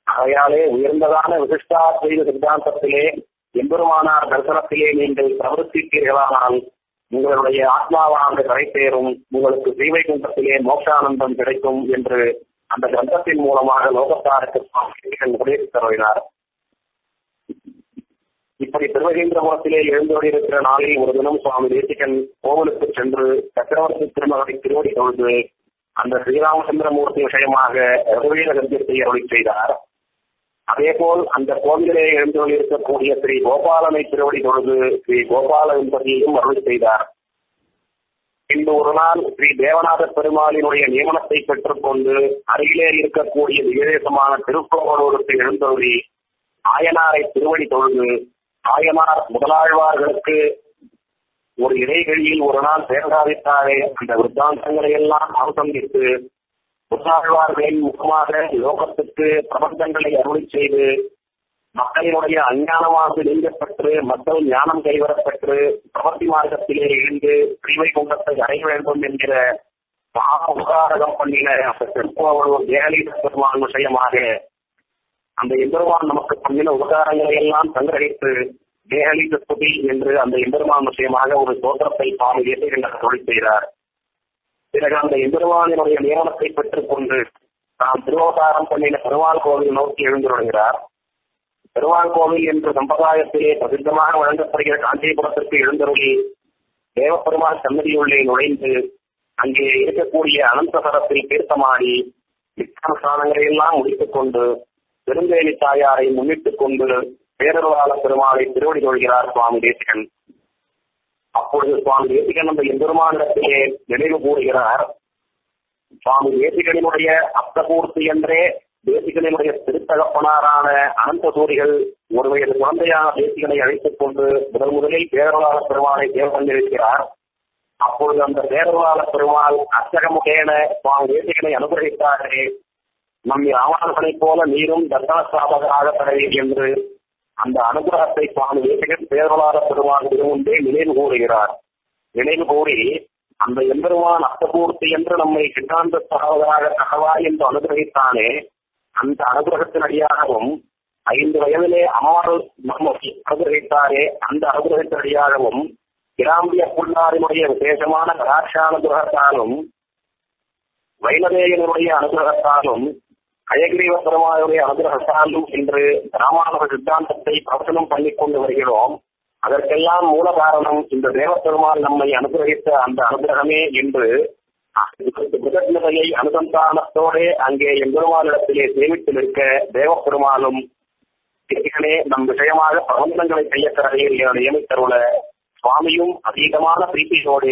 ஆகையாலே உயர்ந்ததான விசிஷ்டாத்வைத சித்தாந்தத்திலே எம்பெருமானார் தரிசனத்திலே நீங்கள் பிரவர்த்தித்தீர்களானால் உங்களுடைய ஆத்மாவானது கரைத்தேறும் உங்களுக்கு ஸ்ரீவைகுண்டத்திலே மோட்சானந்தம் கிடைக்கும் என்று அந்த கிரந்தத்தின் மூலமாக லோகத்தாருக்கு உபதேசித்து தருகிறார் இப்படி திருவகேந்திரபுரத்திலே எழுந்தோடியிருக்கிற நாளில் ஒரு தினம் சுவாமி தேசிகன் கோவிலுக்கு சென்று சக்கரவர்த்தி திருமகனை திருவடி தொழுது அந்த ஸ்ரீராமச்சந்திரமூர்த்தி விஷயமாக ரகுவீர கந்தியத்தை அருளி செய்தார் அதேபோல் அந்த கோவிலே எழுந்தோடியிருக்கக்கூடிய ஸ்ரீ கோபாலனை திருவடி தொழுது ஸ்ரீ கோபால என்பதையும் அருளி செய்தார் இன்று ஒரு நாள் ஸ்ரீ தேவநாத பெருமாளினுடைய நியமனத்தை பெற்றுக்கொண்டு அருகிலே இருக்கக்கூடிய விசேஷமான திருக்கோவலூருக்கு எழுந்தோடி ஆயனாரை திருவடி தொழுது ஆயனார் முதலாழ்வார்களுக்கு ஒரு இடைவெளியில் ஒரு நாள் பேரதாவித்தாலே அந்த விருத்தாந்தங்களை எல்லாம் அவசந்தித்து முதலாழ்வார்களின் முகமாக லோகத்துக்கு பிரபந்தங்களை அருளி செய்து மக்களினுடைய அஞ்ஞானமாக நீங்கப்பட்டு மக்கள் ஞானம் கைவரப்பெற்று பிரவர்த்தி மார்க்கத்திலே எழுந்து பிரிவை குண்டத்தை அடைய வேண்டும் என்கிற மகா உபகாரகம் பண்ணின அந்த திருப்பவளூர் தேகலீத பெருமான் விஷயமாக அந்த எம்பெருமான் நமக்கு பண்ணின உபகாரங்களை எல்லாம் சங்கிரகித்து தேகலீத ஸ்துதி என்று அந்த எம்பெருமான் விஷயமாக ஒரு தோற்றத்தை சுவாமி தேசிகண்டர் தொழில் செய்கிறார் பிறகு அந்த எம்பெருமானினுடைய நியமனத்தை பெற்றுக் கொண்டு தாம் திருவகாரம் பண்ணின பெருமாள் கோவில் நோக்கி எழுந்துள்ளார் பெருமாள் கோவில் என்று சம்பிரதாயத்திலே பிரசித்தமாக வழங்கப்படுகிற காஞ்சிபுரத்திற்கு எழுந்தருளி தேவப்பெருமாள் சன்னதியுள்ளே நுழைந்து அங்கே இருக்கக்கூடிய அனந்தசரத்தில் தீர்த்தமாடி விக்கிரமஸ்தானங்களை எல்லாம் முடித்துக் கொண்டு பெருந்தேவி தாயாரை முன்னிட்டுக் கொண்டு பேரருளாள பெருமாளை திருவடி கொள்கிறார் சுவாமி தேசிகன் அப்பொழுது சுவாமி தேசிகன் அந்த எம்பெருமானிடத்திலே நினைவு கூறுகிறார் சுவாமி தேசிகனினுடைய அப்தபூர்த்தி என்றே தேசிகனினுடைய திருத்தகப்பனாரான அனந்த சூரிகள் ஒரு வயது குழந்தையான தேசிகனை அழைத்துக் கொண்டு முதல் முதலில் பேரருளாள பெருமாளை தேவந்திருக்கிறார் அப்பொழுது அந்த பேரருளாள பெருமாள் அச்சகமுகேன சுவாமி தேசிகனை அனுகிரகித்தாரே நம்மை ராவணர்களைப் போல நீரும் தர்சன ஸ்தாபகராக தரவே என்று அந்த அனுகிரகத்தை சுவாமி தேசிகன் பேரருளாள பெருமாள் முன்பே நினைவு கூறுகிறார் நினைவு கூறி அந்த எம்பெருமான் அர்த்தபூர்த்தி என்று நம்மை சித்தாந்த ஸ்தாபகராக தகவா என்று அனுகிரகித்தானே அந்த அனுகிரகத்தின் அடியாகவும் ஐந்து வயதிலே அம்மாள் நம்மை அனுகிரகித்தாரே அந்த அனுகிரகத்தின் அடியாகவும் கிராம்பிய புல்லாரினுடைய விசேஷமான கடாட்சானுகிரகத்தாலும் வைணதேயனுடைய அனுகிரகத்தாலும் அயகிரீவ பெருமாளுடைய அனுகிரகத்தாலும் இன்று ராமானுக சித்தாந்தத்தை பிரவசனம் பண்ணிக் கொண்டு வருகிறோம் அதற்கெல்லாம் மூல காரணம் இந்த தேவ பெருமாள் நம்மை அனுகிரகித்த அந்த அனுகிரகமே என்று கிருதஜதையை அனுசந்தானத்தோடே அங்கே எம்பெருமானிடத்திலே சேமித்து நிற்க தேவ பெருமாளும் இதனை நம் விஷயமாக பிரபந்தங்களை செய்ய தரையில் நியமித்தருள சுவாமியும் அதீதமான பிரீத்தியோடு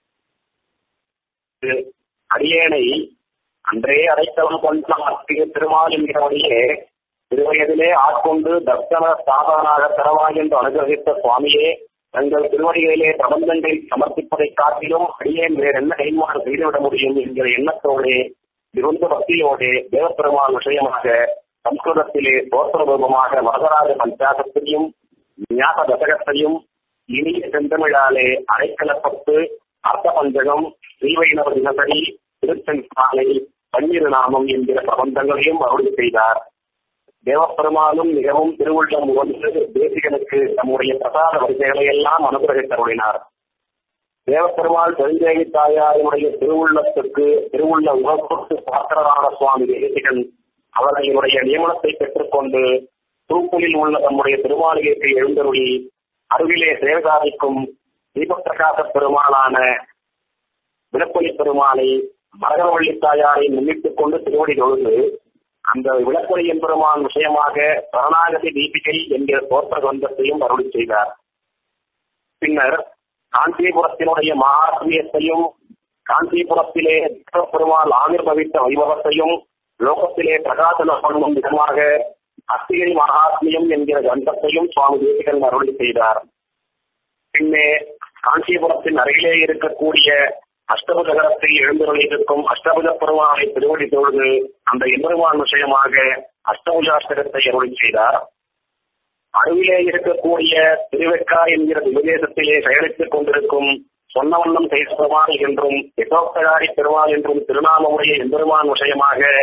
அடியேனை அன்றே அடைத்தவன் கொண்டார் திருமால் என்கிறவனையே திருவயதிலே ஆட்கொண்டு தர்சன சாதனாக தரவாய் என்று அனுகிரகித்த சுவாமியே தங்கள் திருவடிகளிலே பிரபந்தங்களை சமர்ப்பிப்பதை காட்டிலும் அடியேன் வேற என்ன கைமாறு செய்துவிட முடியும் என்கிற எண்ணத்தோடு மிகுந்த பக்தியோடு தேவப்பெருமான் விஷயமாக சம்ஸ்கிருதத்திலே தோற்றரூபமாக வரதராஜ பஞ்சாசத்தையும் ஞாப தசகத்தையும் இனிய செந்தமிழாலே அரைக்கலப்பத்து அர்த்த பஞ்சகம் ஸ்ரீவைணவ தினசரி திருச்செந்தாலை பன்னிரு நாமம் என்கிற பிரபந்தங்களையும் அருள் செய்தார் தேவப்பெருமானும் மிகவும் திருவுள்ளம் ஒன்று தேசிகனுக்கு நம்முடைய பிரசாத வரிசைகளை எல்லாம் அனுகிரகித்தருளினார் தேவப்பெருமாள் பெருந்தேவி தாயாரினுடைய திருவுள்ளத்துக்கு திருவுள்ள உகப்புக்கு பாத்திரரான சுவாமி தேசிகன் அவர்களுடைய நியமனத்தை பெற்றுக்கொண்டு தூக்குலில் உள்ள நம்முடைய திருமாளிகைக்கு எழுந்தருளி அருகிலே சேவகாதிக்கும் தீபப்பிரகாச பெருமாளான விளப்பொலி பெருமாளை மரகவள்ளி தாயாரை முன்னிட்டுக் கொண்டு திருவடி தொழுது அந்த விளக்கொலி எம்பெருமான் விஷயமாக சரணாகதி தீபிகை என்கிற தோற்ற கிரந்தத்தையும் அருளி செய்தார் பின்னர் காஞ்சிபுரத்தினுடைய மகாத்மியத்தையும் காஞ்சிபுரத்திலே பெருமாள் ஆவிர்வவித்த வைபவத்தையும் லோகத்திலே பிரகாசனம் பண்ணும் விதமாக அஸ்திகிரி மகாத்மியம் என்கிற கிரந்தத்தையும் சுவாமி தேசிகன் அருளி செய்தார் பின்னே காஞ்சிபுரத்தின் அருகிலே இருக்கக்கூடிய அஷ்டபுஜகரத்தில் எழுந்தருளிருக்கும் அஷ்டபுஜ பெருமானை திருவடி தொழுது அந்த எம்பெருமான் விஷயமாக அஷ்டபுஜாஷ்டகத்தை அருளி செய்தார் அருவிலே இருக்கக்கூடிய திருவெக்கா என்கிற விதேசத்திலே செயலித்துக் கொண்டிருக்கும் சொன்ன வண்ணம் செய்த பெருமாள் என்றும் யசோக்தகாரி பெருமாள் என்றும் திருநாமமுடைய எம்பெருமான் விஷயமாக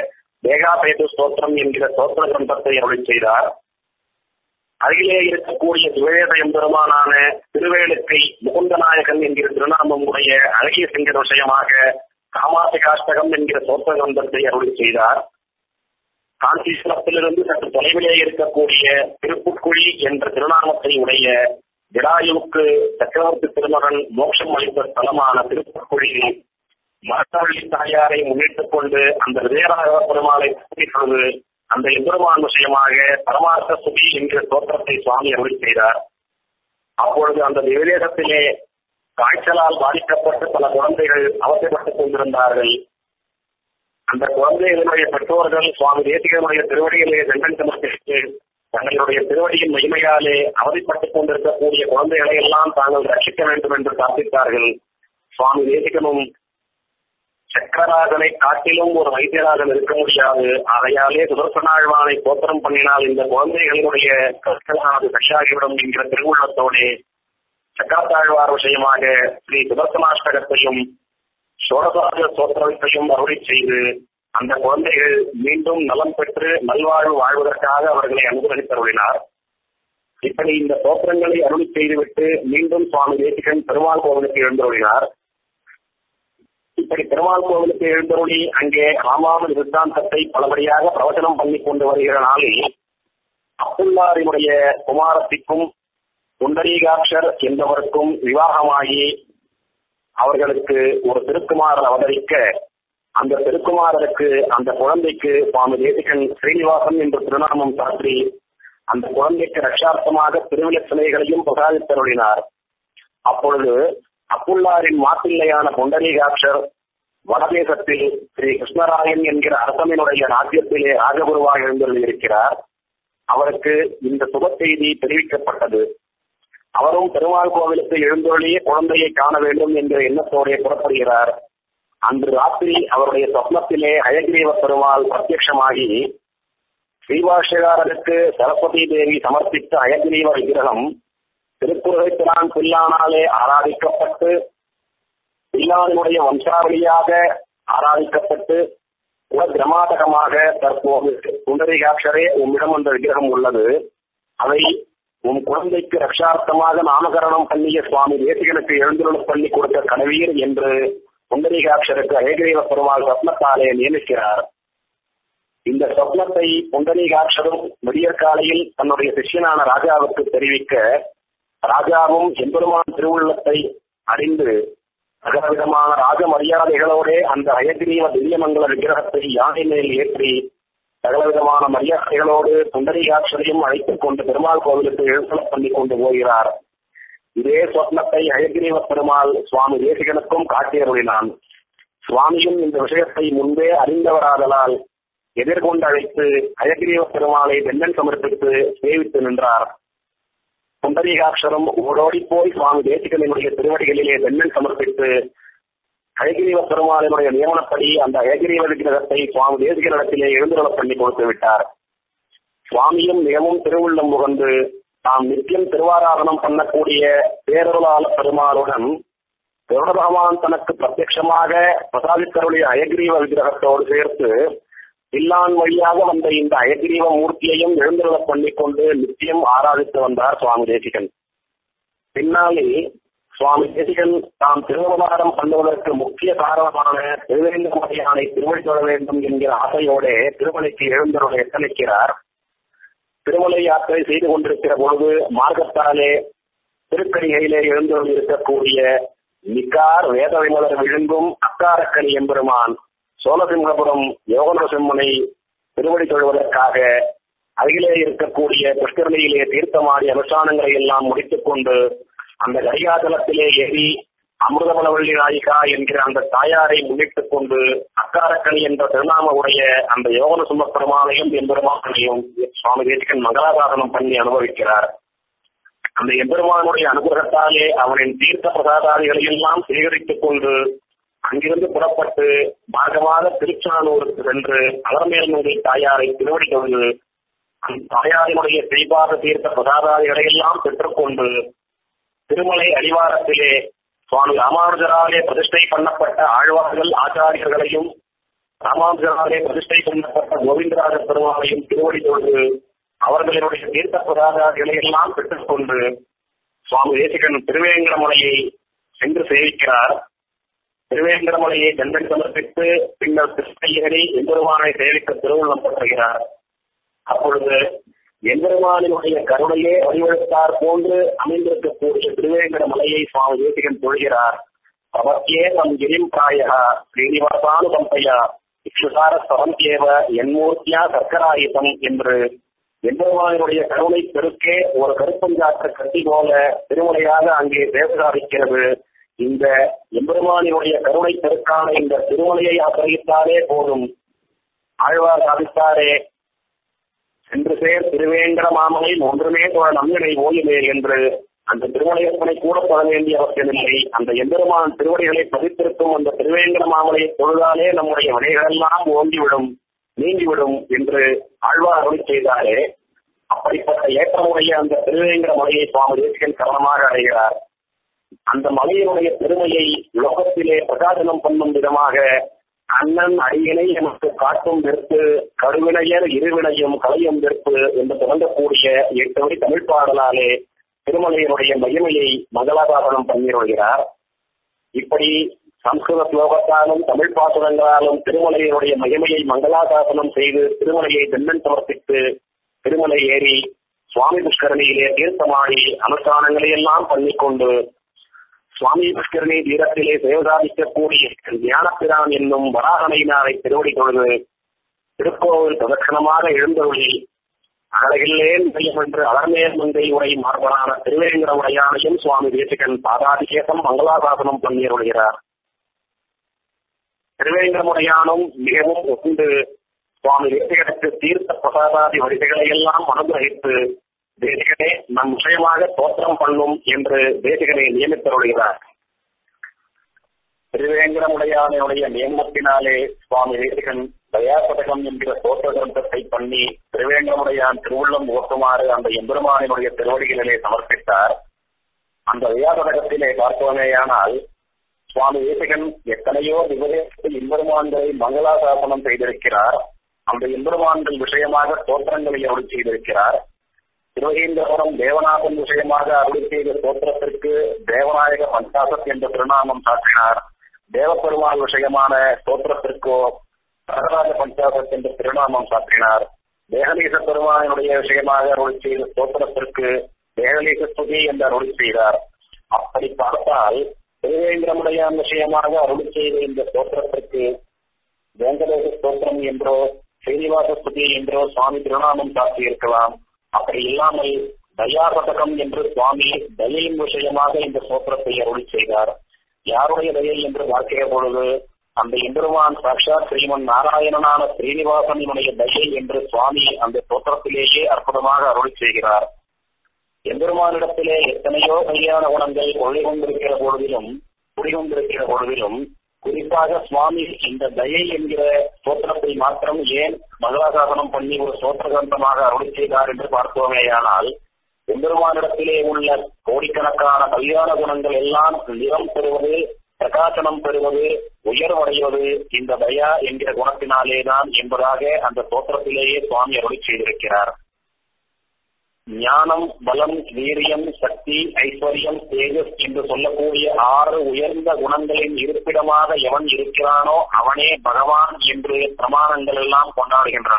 ஏகாபேது ஸ்தோத்திரம் என்கிற ஸ்தோத்திர கிரந்தத்தை அருள் செய்தார் அருகிலே இருக்கக்கூடிய துவேத எம்பெருமானான திருவேலுக்கை முகுந்தநாயகன் என்கிற திருநாமம் உடைய அழகிய சிங்கர் விஷயமாக காமாசி காஷ்டகம் என்கிற சோத்திர கிரந்தத்தை அருள் செய்தார் காஞ்சிபுரத்திலிருந்து சற்று தொலைவிலே இருக்கக்கூடிய திருப்புக்குழி என்ற திருநாமத்தை உடைய விடாயுவுக்கு சக்கரவர்த்தி திருமகன் மோட்சம் அளித்த ஸ்தலமான திருப்புக்குழியில் மரத்தவழி தாயாரை முன்னிட்டுக் கொண்டு அந்த விஜயராக பெருமாளை பூஜிப்பது அந்த எம்பெருமான் விஷயமாக பரமார்த்த சுகி என்கிற தோற்றத்தை சுவாமி அருள் செய்தார் அப்பொழுது அந்த விவேகத்திலே காய்ச்சலால் பாதிக்கப்பட்டு பல குழந்தைகள் அவசரப்பட்டுக் கொண்டிருந்தார்கள் அந்த குழந்தைகளுடைய பெற்றோர்கள் சுவாமி தேசிகனுடைய திருவடியிலே தண்டன் சமர்ப்பித்து தங்களுடைய திருவடியின் மகிமையாலே அவதிப்பட்டுக் கொண்டிருக்கக்கூடிய குழந்தைகளை எல்லாம் தாங்கள் ரட்சிக்க வேண்டும் என்று பிரார்த்தித்தார்கள் சுவாமி தேசிகனும் சக்கரராஜனை காட்டிலும் ஒரு வைத்தியராஜன் இருக்க முடியாது ஆகையாலே சுதர்சனாழ்வானை கோத்திரம் பண்ணினால் இந்த குழந்தைகளுடைய கற்களானது சரியாகிவிடும் என்கிற திருவுள்ளத்தோடே சக்கரத்தாழ்வார் விஷயமாக ஸ்ரீ சுதர்சனாஷ்டகத்தையும் சோழசாக சோத்திரத்தையும் அருளி செய்து அந்த குழந்தைகள் மீண்டும் நலம் பெற்று நல்வாழ்வு வாழ்வதற்காக அவர்களை அனுகிரகித்தருளினார் இப்படி இந்த சோத்திரங்களை அருளி செய்துவிட்டு மீண்டும் சுவாமி தேசிகன் பெருமாள் கோவிலுக்கு எழுந்தருளினார் இப்படி பெருமாள் கோவிலுக்கு எழுந்தருளி அங்கே ராமாவன் சித்தாந்தத்தை பலபடியாக பிரவச்சனம் பண்ணி கொண்டு வருகிற நாளில் அப்துல்லாரினுடைய குமாரத்திற்கும் புண்டரீகாட்சர் என்பவருக்கும் விவாகமாகி அவர்களுக்கு ஒரு திருக்குமாரர் அவதரிக்க அந்த திருக்குமாரருக்கு அந்த குழந்தைக்கு சுவாமி தேசிகன் ஸ்ரீனிவாசன் என்ற திருநாமம் சாற்றி அந்த குழந்தைக்கு ரட்சார்த்தமாக திருவிழச்சனைகளையும் பிரசாதித்தருளினார் அப்பொழுது அப்புல்லாரின் மாப்பிள்ளையான பொண்டரீகாட்சர் வடதேசத்தில் ஸ்ரீ கிருஷ்ணராயன் என்கிற அரசனினுடைய ராஜ்யத்திலே ராஜகுருவாக எழுந்திருக்கிறார் அவருக்கு இந்த சுப செய்தி தெரிவிக்கப்பட்டது அவரும் பெருமாள் கோவிலுக்கு எழுந்தொழி குழந்தையை காண வேண்டும் என்ற எண்ணத்தோடே புறப்படுகிறார் அன்று ராத்திரி அவருடைய சொப்னத்திலே அயகிரீவ பெருமாள் பிரத்யட்சமாகி ஸ்ரீபாஷகாரருக்கு சரஸ்வதி தேவி சமர்ப்பித்த அயகிரீவ விக்கிரகம் திருக்குறளைத்திரான் பில்லானாலே ஆராதிக்கப்பட்டு பில்லானுடைய வம்சாவளியாக ஆராதிக்கப்பட்டு கிரமாதகமாக தற்போது சுந்தரிகாட்சரே உம்மிடம் அந்த விக்கிரகம் உள்ளது அதை உன் குழந்தைக்கு ரட்சார்த்தமாக நாமகரணம் பண்ணிய சுவாமி தேசிகனுக்கு எழுந்துருள் பண்ணி கொடுத்த கனவீர் என்று புண்டரீகாட்சருக்கு அயகிரீவ பெருமாள் சொப்னத்தாலே நியமிக்கிறார் இந்த சொப்னத்தை புண்டரீகாட்சரும் விடியற்காலையில் தன்னுடைய சிஷ்யனான ராஜாவுக்கு தெரிவிக்க ராஜாவும் எம்பெருமான் திருவுள்ளத்தை அறிந்து சகலவிதமான ராஜ மரியாதைகளோடே அந்த அயகிரீவ திவ்யமங்கல விக்கிரகத்தை யானை மேல் ஏற்றி சகலவிதமான மரியாதைகளோடு சுந்தரிகாட்சரையும் அழைத்துக் கொண்டு பெருமாள் கோவிலுக்கு எழுத்தல் பண்ணி கொண்டு போகிறார் இதே சொப்னத்தை அயகிரீவ பெருமாள் சுவாமி தேசிகனுக்கும் காட்டியருளினான் சுவாமியும் இந்த விஷயத்தை முன்பே அறிந்தவராதலால் எதிர்கொண்டு அழைத்து அயகிரீவ பெருமாளை வெண்ணன் சமர்ப்பித்து சேவித்து நின்றார் சுந்தரிகாட்சரம் ஓடோடி போய் சுவாமி தேசிகனுடைய திருவடிகளிலே வெண்ணன் சமர்ப்பித்து அயகிரீவ பெருமாளினுடைய நியமனப்படி அந்த அயகிரீவ விக்கிரகத்தை சுவாமி தேசிகனிடத்திலே எழுந்துருளப் பண்ணி கொடுத்து விட்டார் சுவாமியும் மிகவும் திருவுள்ளம் முகந்து தாம் நித்தியம் திருவாராதனம் பண்ணக்கூடிய பேரருளாள பெருமாளுடன் கருட பகவான் தனக்கு பிரத்யட்சமாக பிரசாதித்தருடைய அயகிரீவ விக்கிரகத்தோடு சேர்த்து இல்லான் வழியாக வந்த இந்த அயகிரீவ மூர்த்தியையும் எழுந்துருளப் பண்ணிக்கொண்டு நித்தியம் ஆராதித்து வந்தார் சுவாமி தேசிகன் பின்னாலே சுவாமி தேசிகன் தாம் திருவதாரம் பண்ணுவதற்கு முக்கிய காரணமான திருவேந்திரமலையானை திருவடி தொழ வேண்டும் என்கிற ஆசையோட திருமலைக்கு எழுந்தருளை எத்தனைக்கிறார் திருமலை யாத்திரை செய்து கொண்டிருக்கிற பொழுது மார்க்கத்தாலே திருக்கடிகையிலே எழுந்தருள் இருக்கக்கூடிய நிக்கார் வேத விமலர் விழுங்கும் அக்காரக்கணி எம்பெருமான் சோழசிங்கபுரம் யோகநரசிம்மனை திருவடி தொழுவதற்காக அருகிலே இருக்கக்கூடிய புஷ்கரணியிலே தீர்த்தமாடி அனுஷ்டானங்களை எல்லாம் முடித்துக் கொண்டு அந்த கரிகாதலத்திலே ஏறி அமிர்தமலவள்ளி நாயிகா என்கிற அந்த தாயாரை முன்னிட்டுக் கொண்டு அக்காரக்கணி என்ற திருநாம உடைய அந்த யோகன சும பெருமானையும் எம்பெருமானையும் சுவாமி தேசிகன் மங்களாதாசனம் பண்ணி அனுபவிக்கிறார் அந்த எம்பெருமானுடைய அனுகிரகத்தாலே அவனின் தீர்த்த பிரசாதாதிகளை எல்லாம் சேகரித்துக் கொண்டு அங்கிருந்து புறப்பட்டு மார்க்கமாக திருச்சானூருக்கு சென்று அலர்மேல்மங்கை தாயாரை திருவடி கொண்டு அந்த தாயாரினுடைய ஸ்ரீபாத தீர்த்த பிரசாதாதிகளை எல்லாம் பெற்றுக்கொண்டு திருமலை அடிவாரத்திலே சுவாமி ராமானுஜராலே பிரதிஷ்டை பண்ணப்பட்ட ஆழ்வார்கள் ஆச்சாரியர்களையும் ராமானுஜராலே பிரதிஷ்டை பண்ணப்பட்ட கோவிந்தராஜ பெருமாளையும் திருவடி தொழுது அவர்களினுடைய தீர்த்த பிரதாதிகளை எல்லாம் பெற்றுக்கொண்டு சுவாமி தேசிகன் திருவேங்கடமலையை சென்று சேவிக்கிறார் திருவேங்கடமலையை தண்டன் சமர்ப்பித்து பின்னர் கிருஷ்ணகிரி எம்பெருமானை சேவிக்க திருவுள்ளம் பற்றுகிறார் அப்பொழுது எம்பெருமானினுடைய கருணையே வடிவெடுத்தார் போன்று அமைந்திருக்கக்கூடிய திருவேங்கட மலையை சுவாமி தேசிகன் தொழுகிறார் அவத்தியே நம் கிரிம் பிராயா ஸ்ரீனிவாசானுகம்பையா இக்ஷுசார சவந்தேவ என்மூர்த்தியா சர்க்கராயுதம் என்று எம்பெருமானினுடைய கருணை பெருக்கே ஒரு கருப்பஞ்சாற்ற கட்டி போல திருமலையாக அங்கே பேசாதிக்கிறது இந்த எம்பெருமானினுடைய கருணை பெருக்கான இந்த திருமலையை ஆசிரியித்தாலே போதும் ஆழ்வார் சாதித்தாரே சென்று சேர் திருவேங்கட மாமலை ஒன்றுமே தோழ நம்மிடை ஓயுமே என்று அந்த திருமலையப்பனை கூட தொழ வேண்டிய அவசியமில்லை அந்த எம்பெருமான் திருவடிகளை பதித்திருக்கும் அந்த திருவேங்கட மாமலையை தொழுதாலே நம்முடைய வினைகளெல்லாம் ஓங்கிவிடும் நீங்கிவிடும் என்று ஆழ்வார் அருளி செய்தாரே அப்படிப்பட்ட ஏற்றமுடைய அந்த திருவேங்கட மலையை சுவாமி தேசிகன் காரணமாக அடைகிறார் அந்த மலையினுடைய பெருமையை லோகத்திலே பிரகாசனம் பண்ணும் விதமாக அண்ணன் அடியினை எமக்கு காட்டும் வெறுப்பு கருவினையர் இருவினையும் கலையும் வெறுப்பு என்று தொடங்கக்கூடிய எட்டு வரி தமிழ் பாடலாலே திருமலையினுடைய மகிமையை மங்களாதாரணம் பண்ணி வருகிறார் இப்படி சம்ஸ்கிருத ஸ்லோகத்தாலும் தமிழ் பாசுரங்களாலும் திருமலையினுடைய மகிமையை மங்களாசாசனம் செய்து திருமலையை தென்னன் சமர்ப்பித்து திருமலை ஏறி சுவாமி புஷ்கரணியிலே தீர்த்தமாடி அனுஷ்டானங்களை எல்லாம் பண்ணிக்கொண்டு சுவாமி புஷ்கரணி தீரத்திலே சேவதாதிக்கக்கூடிய ஞானப்பிரான் என்னும் வராகனையினாரை திருவடி தொழுது திருக்கோவில் பிரதட்சணமாக எழுந்தருளி அழகில்லேன் மையம் என்று அலர்மேல் மங்கை உரை மார்பனான திருவேங்கட உரையானையும் சுவாமி தேசிகன் பாதாதிகேசம் மங்களாசாசனம் பண்ணியருள்கிறார் திருவேங்கடமுடையானும் மிகவும் உண்டு சுவாமி தேசிகனுக்கு தீர்த்த பிரசாதாதி வரிசைகளை எல்லாம் அனுகிரகித்து தேசிகனே நம் விஷயமாக தோற்றம் பண்ணும் என்று தேசிகனை நியமித்தருள்கிறார் திருவேங்கடமுடையானுடைய நியமனத்தினாலே சுவாமி தேசிகன் தயாசதகம் என்கிற தோற்ற கிரந்தத்தை பண்ணி திருவேங்கடமுடையான் திருவுள்ளம் ஓட்டுமாறு அந்த எம்பெருமானினுடைய திருவடிகளிலே சமர்ப்பித்தார் அந்த தயாசதகத்திலே பார்த்தோமேயானால் சுவாமி தேசிகன் எத்தனையோ விவரத்தில் எம்பெருமான்களை மங்களாசாசனம் செய்திருக்கிறார் அந்த எம்பெருமான்கள் விஷயமாக தோற்றங்களை அருள் செய்திருக்கிறார் திருவகேந்திரபுரம் தேவநாதன் விஷயமாக அருள் செய்த தோற்றத்திற்கு தேவநாயக பஞ்சாசத் என்ற திருநாமம் சாற்றினார் தேவப்பெருமாள் விஷயமான தோற்றத்திற்கோ வரதராஜ பஞ்சாசத் என்ற திருநாமம் சாற்றினார் தேகலீச பெருமானுடைய விஷயமாக அருள் செய்த தோற்றத்திற்கு தேகலீச ஸ்துதி என்று அருள் செய்தார் அப்படி பார்த்தால் திருவேந்திரமுடையான் விஷயமாக அருள் செய்த இந்த தோற்றத்திற்கு வேங்கடேச ஸ்தோத்திரம் என்றோ ஸ்ரீனிவாச ஸ்துதி என்றோ சுவாமி திருநாமம் சாற்றியிருக்கலாம் அப்படி இல்லாமல் தயாபதகம் என்று சுவாமி தயையின் விஷயமாக இந்த சோத்திரத்தை அருள் செய்தார் யாருடைய தயை என்று பார்க்கிற பொழுது அந்த எம்பெருமான் சாட்சாத் ஸ்ரீமன் நாராயணனான ஸ்ரீனிவாசனுடைய தயை என்று சுவாமி அந்த தோற்றத்திலேயே அற்புதமாக அருள் செய்கிறார் எம்பெருமானிடத்திலே எத்தனையோ கல்யாண குணங்கள் ஒளிகொண்டிருக்கிற பொழுதிலும் குடிகொண்டிருக்கிற பொழுதிலும் குறிப்பாக சுவாமி இந்த தயை என்கிற சோத்திரத்தை மாத்திரம் ஏன் மங்களாசாசனம் பண்ணி ஒரு சோத்திர கிரந்தமாக அருள் செய்தார் என்று பார்த்தோமேயானால் எம்பெருமானிடத்திலே உள்ள கோடிக்கணக்கான கல்யாண குணங்கள் எல்லாம் நிறம் பெறுவது பிரகாசனம் பெறுவது உயர்வடைவது இந்த தயா என்கிற குணத்தினாலேதான் என்பதாக அந்த தோற்றத்திலேயே சுவாமி அருள் செய்திருக்கிறார் ஞானம் பலம் வீரியம் சக்தி ஐஸ்வர்யம் தேஜஸ் என்று சொல்லக்கூடிய ஆறு உயர்ந்த குணங்களின் இருப்பிடமாக எவன் இருக்கிறானோ அவனே பகவான் என்று பிரமாணங்கள் எல்லாம் கொண்டாடுகின்றன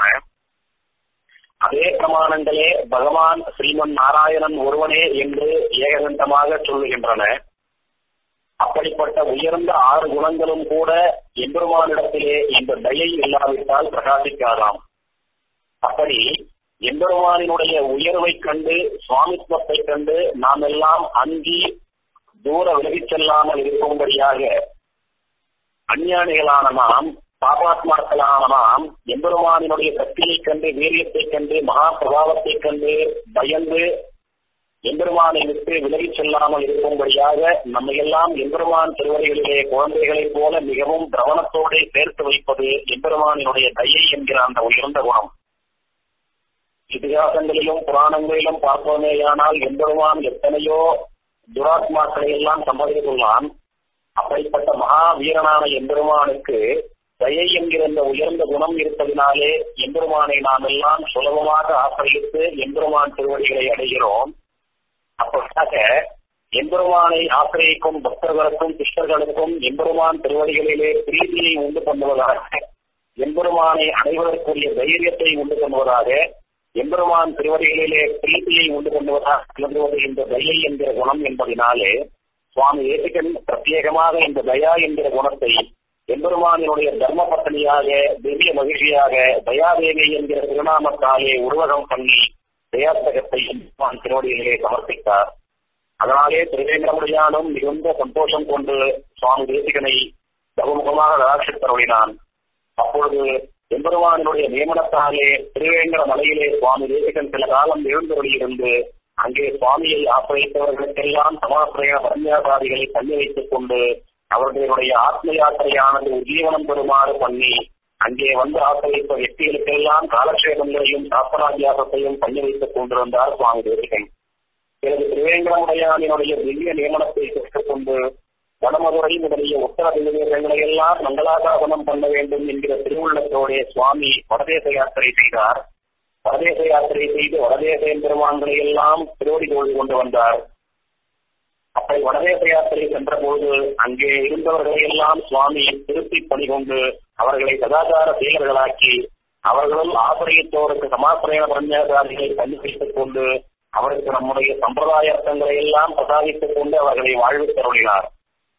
அதே பிரமாணங்களே பகவான் ஸ்ரீமன் நாராயணன் ஒருவனே என்று ஏககண்டமாக சொல்லுகின்றன அப்படிப்பட்ட உயர்ந்த ஆறு குணங்களும் கூட எம்பெருமானிடத்திலே இந்த தயை இல்லாவிட்டால் பிரகாசிக்காதாம் அப்படி எம்பெருமானினுடைய உயர்வை கண்டு சுவாமித்துவத்தை கண்டு நாம் எல்லாம் அங்கி தூர விலகிச் செல்லாமல் இருக்கும்படியாக அஞ்ஞானிகளான நாம் பாபாத்மாக்களான நாம் எம்பெருமானினுடைய சக்தியை கண்டு வீரியத்தை கண்டு மகா பிரபாவத்தை கண்டு பயந்து எம்பெருமானை விட்டு விலகிச் செல்லாமல் இருக்கும்படியாக நம்மையெல்லாம் எம்பெருமான் திருவடிகளிலே குழந்தைகளைப் போல மிகவும் கவனத்தோடு சேர்த்து வைப்பது எம்பெருமானினுடைய தயை என்கிற அந்த உயர்ந்த குணம் இதிகாசங்களிலும் புராணங்களிலும் பார்ப்போமேயானால் எம்பெருமான் எத்தனையோ துராத்மாக்களை எல்லாம் சம்பாதித்துள்ளான் அப்படிப்பட்ட மகா வீரனான எம்பெருமானுக்கு தயை என்கிற இந்த உயர்ந்த குணம் இருப்பதினாலே எம்பெருமானை நாம் எல்லாம் சுலபமாக ஆசிரியத்து எம்பெருமான் திருவடிகளை அடைகிறோம் அப்படியாக எம்பெருமானை ஆசிரியக்கும் பக்தர்களுக்கும் கிருஷ்ணர்களுக்கும் எம்பெருமான் திருவடிகளிலே பிரீதியை உண்டு பண்ணுவதாக எம்பெருமானை அடைவதற்குரிய தைரியத்தை உண்டு பண்ணுவதாக எம்பெருமான் திருவடிகளிலே பிரீதியை உண்டு பண்ணுவதாக விளங்குவது இந்த தயை என்கிற குணம் என்பதனாலே சுவாமி ஏசிகன் பிரத்யேகமாக இந்த தயா என்கிற குணத்தை எம்பெருமானினுடைய தர்ம பத்னியாக திவ்ய மகிழ்ச்சியாக தயாதேவி என்கிற திருநாமத்தாலே உருவகம் பண்ணி தயாஸ்தகத்தை எம்பெருமான் திருவடிகளிலே சமர்ப்பித்தார் அதனாலே திருவேங்கடமுடியானும் மிகுந்த சந்தோஷம் கொண்டு சுவாமி தேசிகனை பகுமுகமாக ராட்சித்தருளினான் அப்பொழுது எம்பெருமானினுடைய நியமனத்தாலே திருவேங்கட மலையிலே சுவாமி தேசிகன் சில காலம் எழுந்தருளியிருந்து அங்கே சுவாமியை ஆசிரியத்தவர்களுக்கெல்லாம் சமாசிரய பரண்யாசாதிகளை பண்ணி வைத்துக் கொண்டு அவர்களுடைய ஆத்ம யாத்திரையானது உஜீவனம் பெறுமாறு பண்ணி அங்கே வந்து ஆசிரியத்த వ్యక్திகளுக்கெல்லாம் காலக்ஷேபங்களையும் சாஸ்திராபியாசத்தையும் பண்ணி வைத்துக் கொண்டிருந்தார் சுவாமி தேசிகன் பிறகு திருவேங்கடமுடையானினுடைய திவ்ய நியமனத்தை பெற்றுக்கொண்டு வடமதுரை முதலிய உத்தர திவ்யங்களை எல்லாம் மங்களாசாசனம் பண்ண வேண்டும் என்கிற திருவுள்ளத்தோடைய சுவாமி வடதேச யாத்திரை செய்தார் வடதேச யாத்திரை செய்து வடதேச பெருமான்களை எல்லாம் திருவடி தோழி கொண்டு வந்தார் அப்படி வடதேச யாத்திரை சென்ற போது அங்கே இருந்தவர்களை எல்லாம் சுவாமி திருப்பி பணி கொண்டு அவர்களை சதாச்சார செயலர்களாக்கி அவர்களும் ஆசிரியத்தோருக்கு சமாசிரயண பிரஞ்சாதாரிகளை பண்ணி வைத்துக் கொண்டு அவருக்கு நம்முடைய சம்பிரதாய அர்த்தங்களை எல்லாம் பிரசாதித்துக் கொண்டு அவர்களை வாழ்வு தருளினார்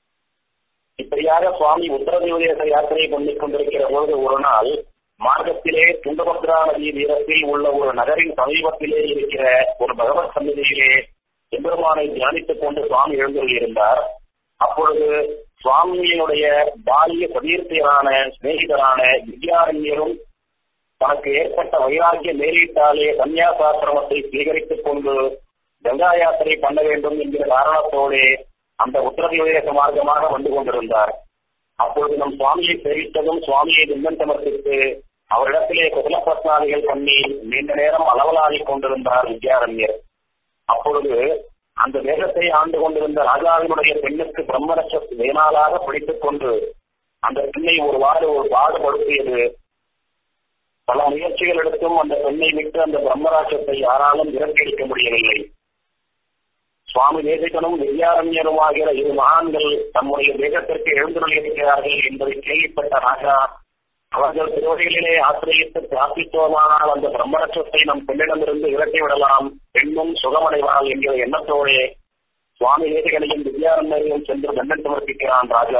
இப்படியாக சுவாமி உத்தரதேவதேச யாத்திரை பண்ணிக் கொண்டிருக்கிற பொழுது ஒரு நாள் மார்க்கத்திலே துங்கபத்ரா நதி தீரத்தில் உள்ள ஒரு நகரின் சமீபத்திலே இருக்கிற ஒரு பகவத் சந்நிதியிலே எம்பெருமானை தியானித்துக் கொண்டு சுவாமி எழுந்துள்ளிருந்தார் அப்பொழுது சுவாமியினுடைய பாலிய சதீர்த்தியரான சிநேகிதரான வித்யாரண்யரும் தனக்கு ஏற்பட்ட வைராக்கிய நேரிட்டாலே சன்னியாசாசிரமத்தை சுவீகரித்துக் கொண்டு கங்கா யாத்திரை பண்ண வேண்டும் என்கிற காரணத்தோடு அந்த உத்தரப்பிரதேச மார்க்கமாக வந்து கொண்டிருந்தார் அப்பொழுது நம் சுவாமியை தெரிவித்ததும் சுவாமியை திந்தன் சமர்ப்பித்து அவரிடத்திலே குசல பிரஸ்னாதிகள் பண்ணி நீண்ட நேரம் அளவலாகிக் கொண்டிருந்தார் வித்யாரண்யர் அப்பொழுது அந்த தேசத்தை ஆண்டு கொண்டிருந்த ராஜாவினுடைய பெண்ணுக்கு பிரம்மரட்ச வேணாலாக பிடித்துக் கொண்டு அந்த பெண்ணை ஒருவாறு ஒரு பாடுபடுத்தியது பல முயற்சிகள் எடுத்தும் அந்த பெண்ணை விட்டு அந்த பிரம்மராட்சத்தை யாராலும் விரட்டியடிக்க முடியவில்லை சுவாமி தேசிகனும் வித்யாரண்யரும் ஆகிற இரு மகான்கள் தம்முடைய தேசத்திற்கு எழுந்துள்ளிருக்கிறார்கள் என்பதை கேள்விப்பட்ட ராஜா அவர்கள் திருவடிகளிலே ஆசிரியத்து பிரார்த்தித்தோமானால் அந்த பிரம்மரட்சத்தை நம் பெண்ணிடமிருந்து விரட்டி விடலாம் பெண்ணும் சுகமடைவாள் என்கிற எண்ணத்தோடே சுவாமி தேசிகனையும் வித்யாரண்யரையும் சென்று தண்டன் சமர்ப்பிக்கிறான் ராஜா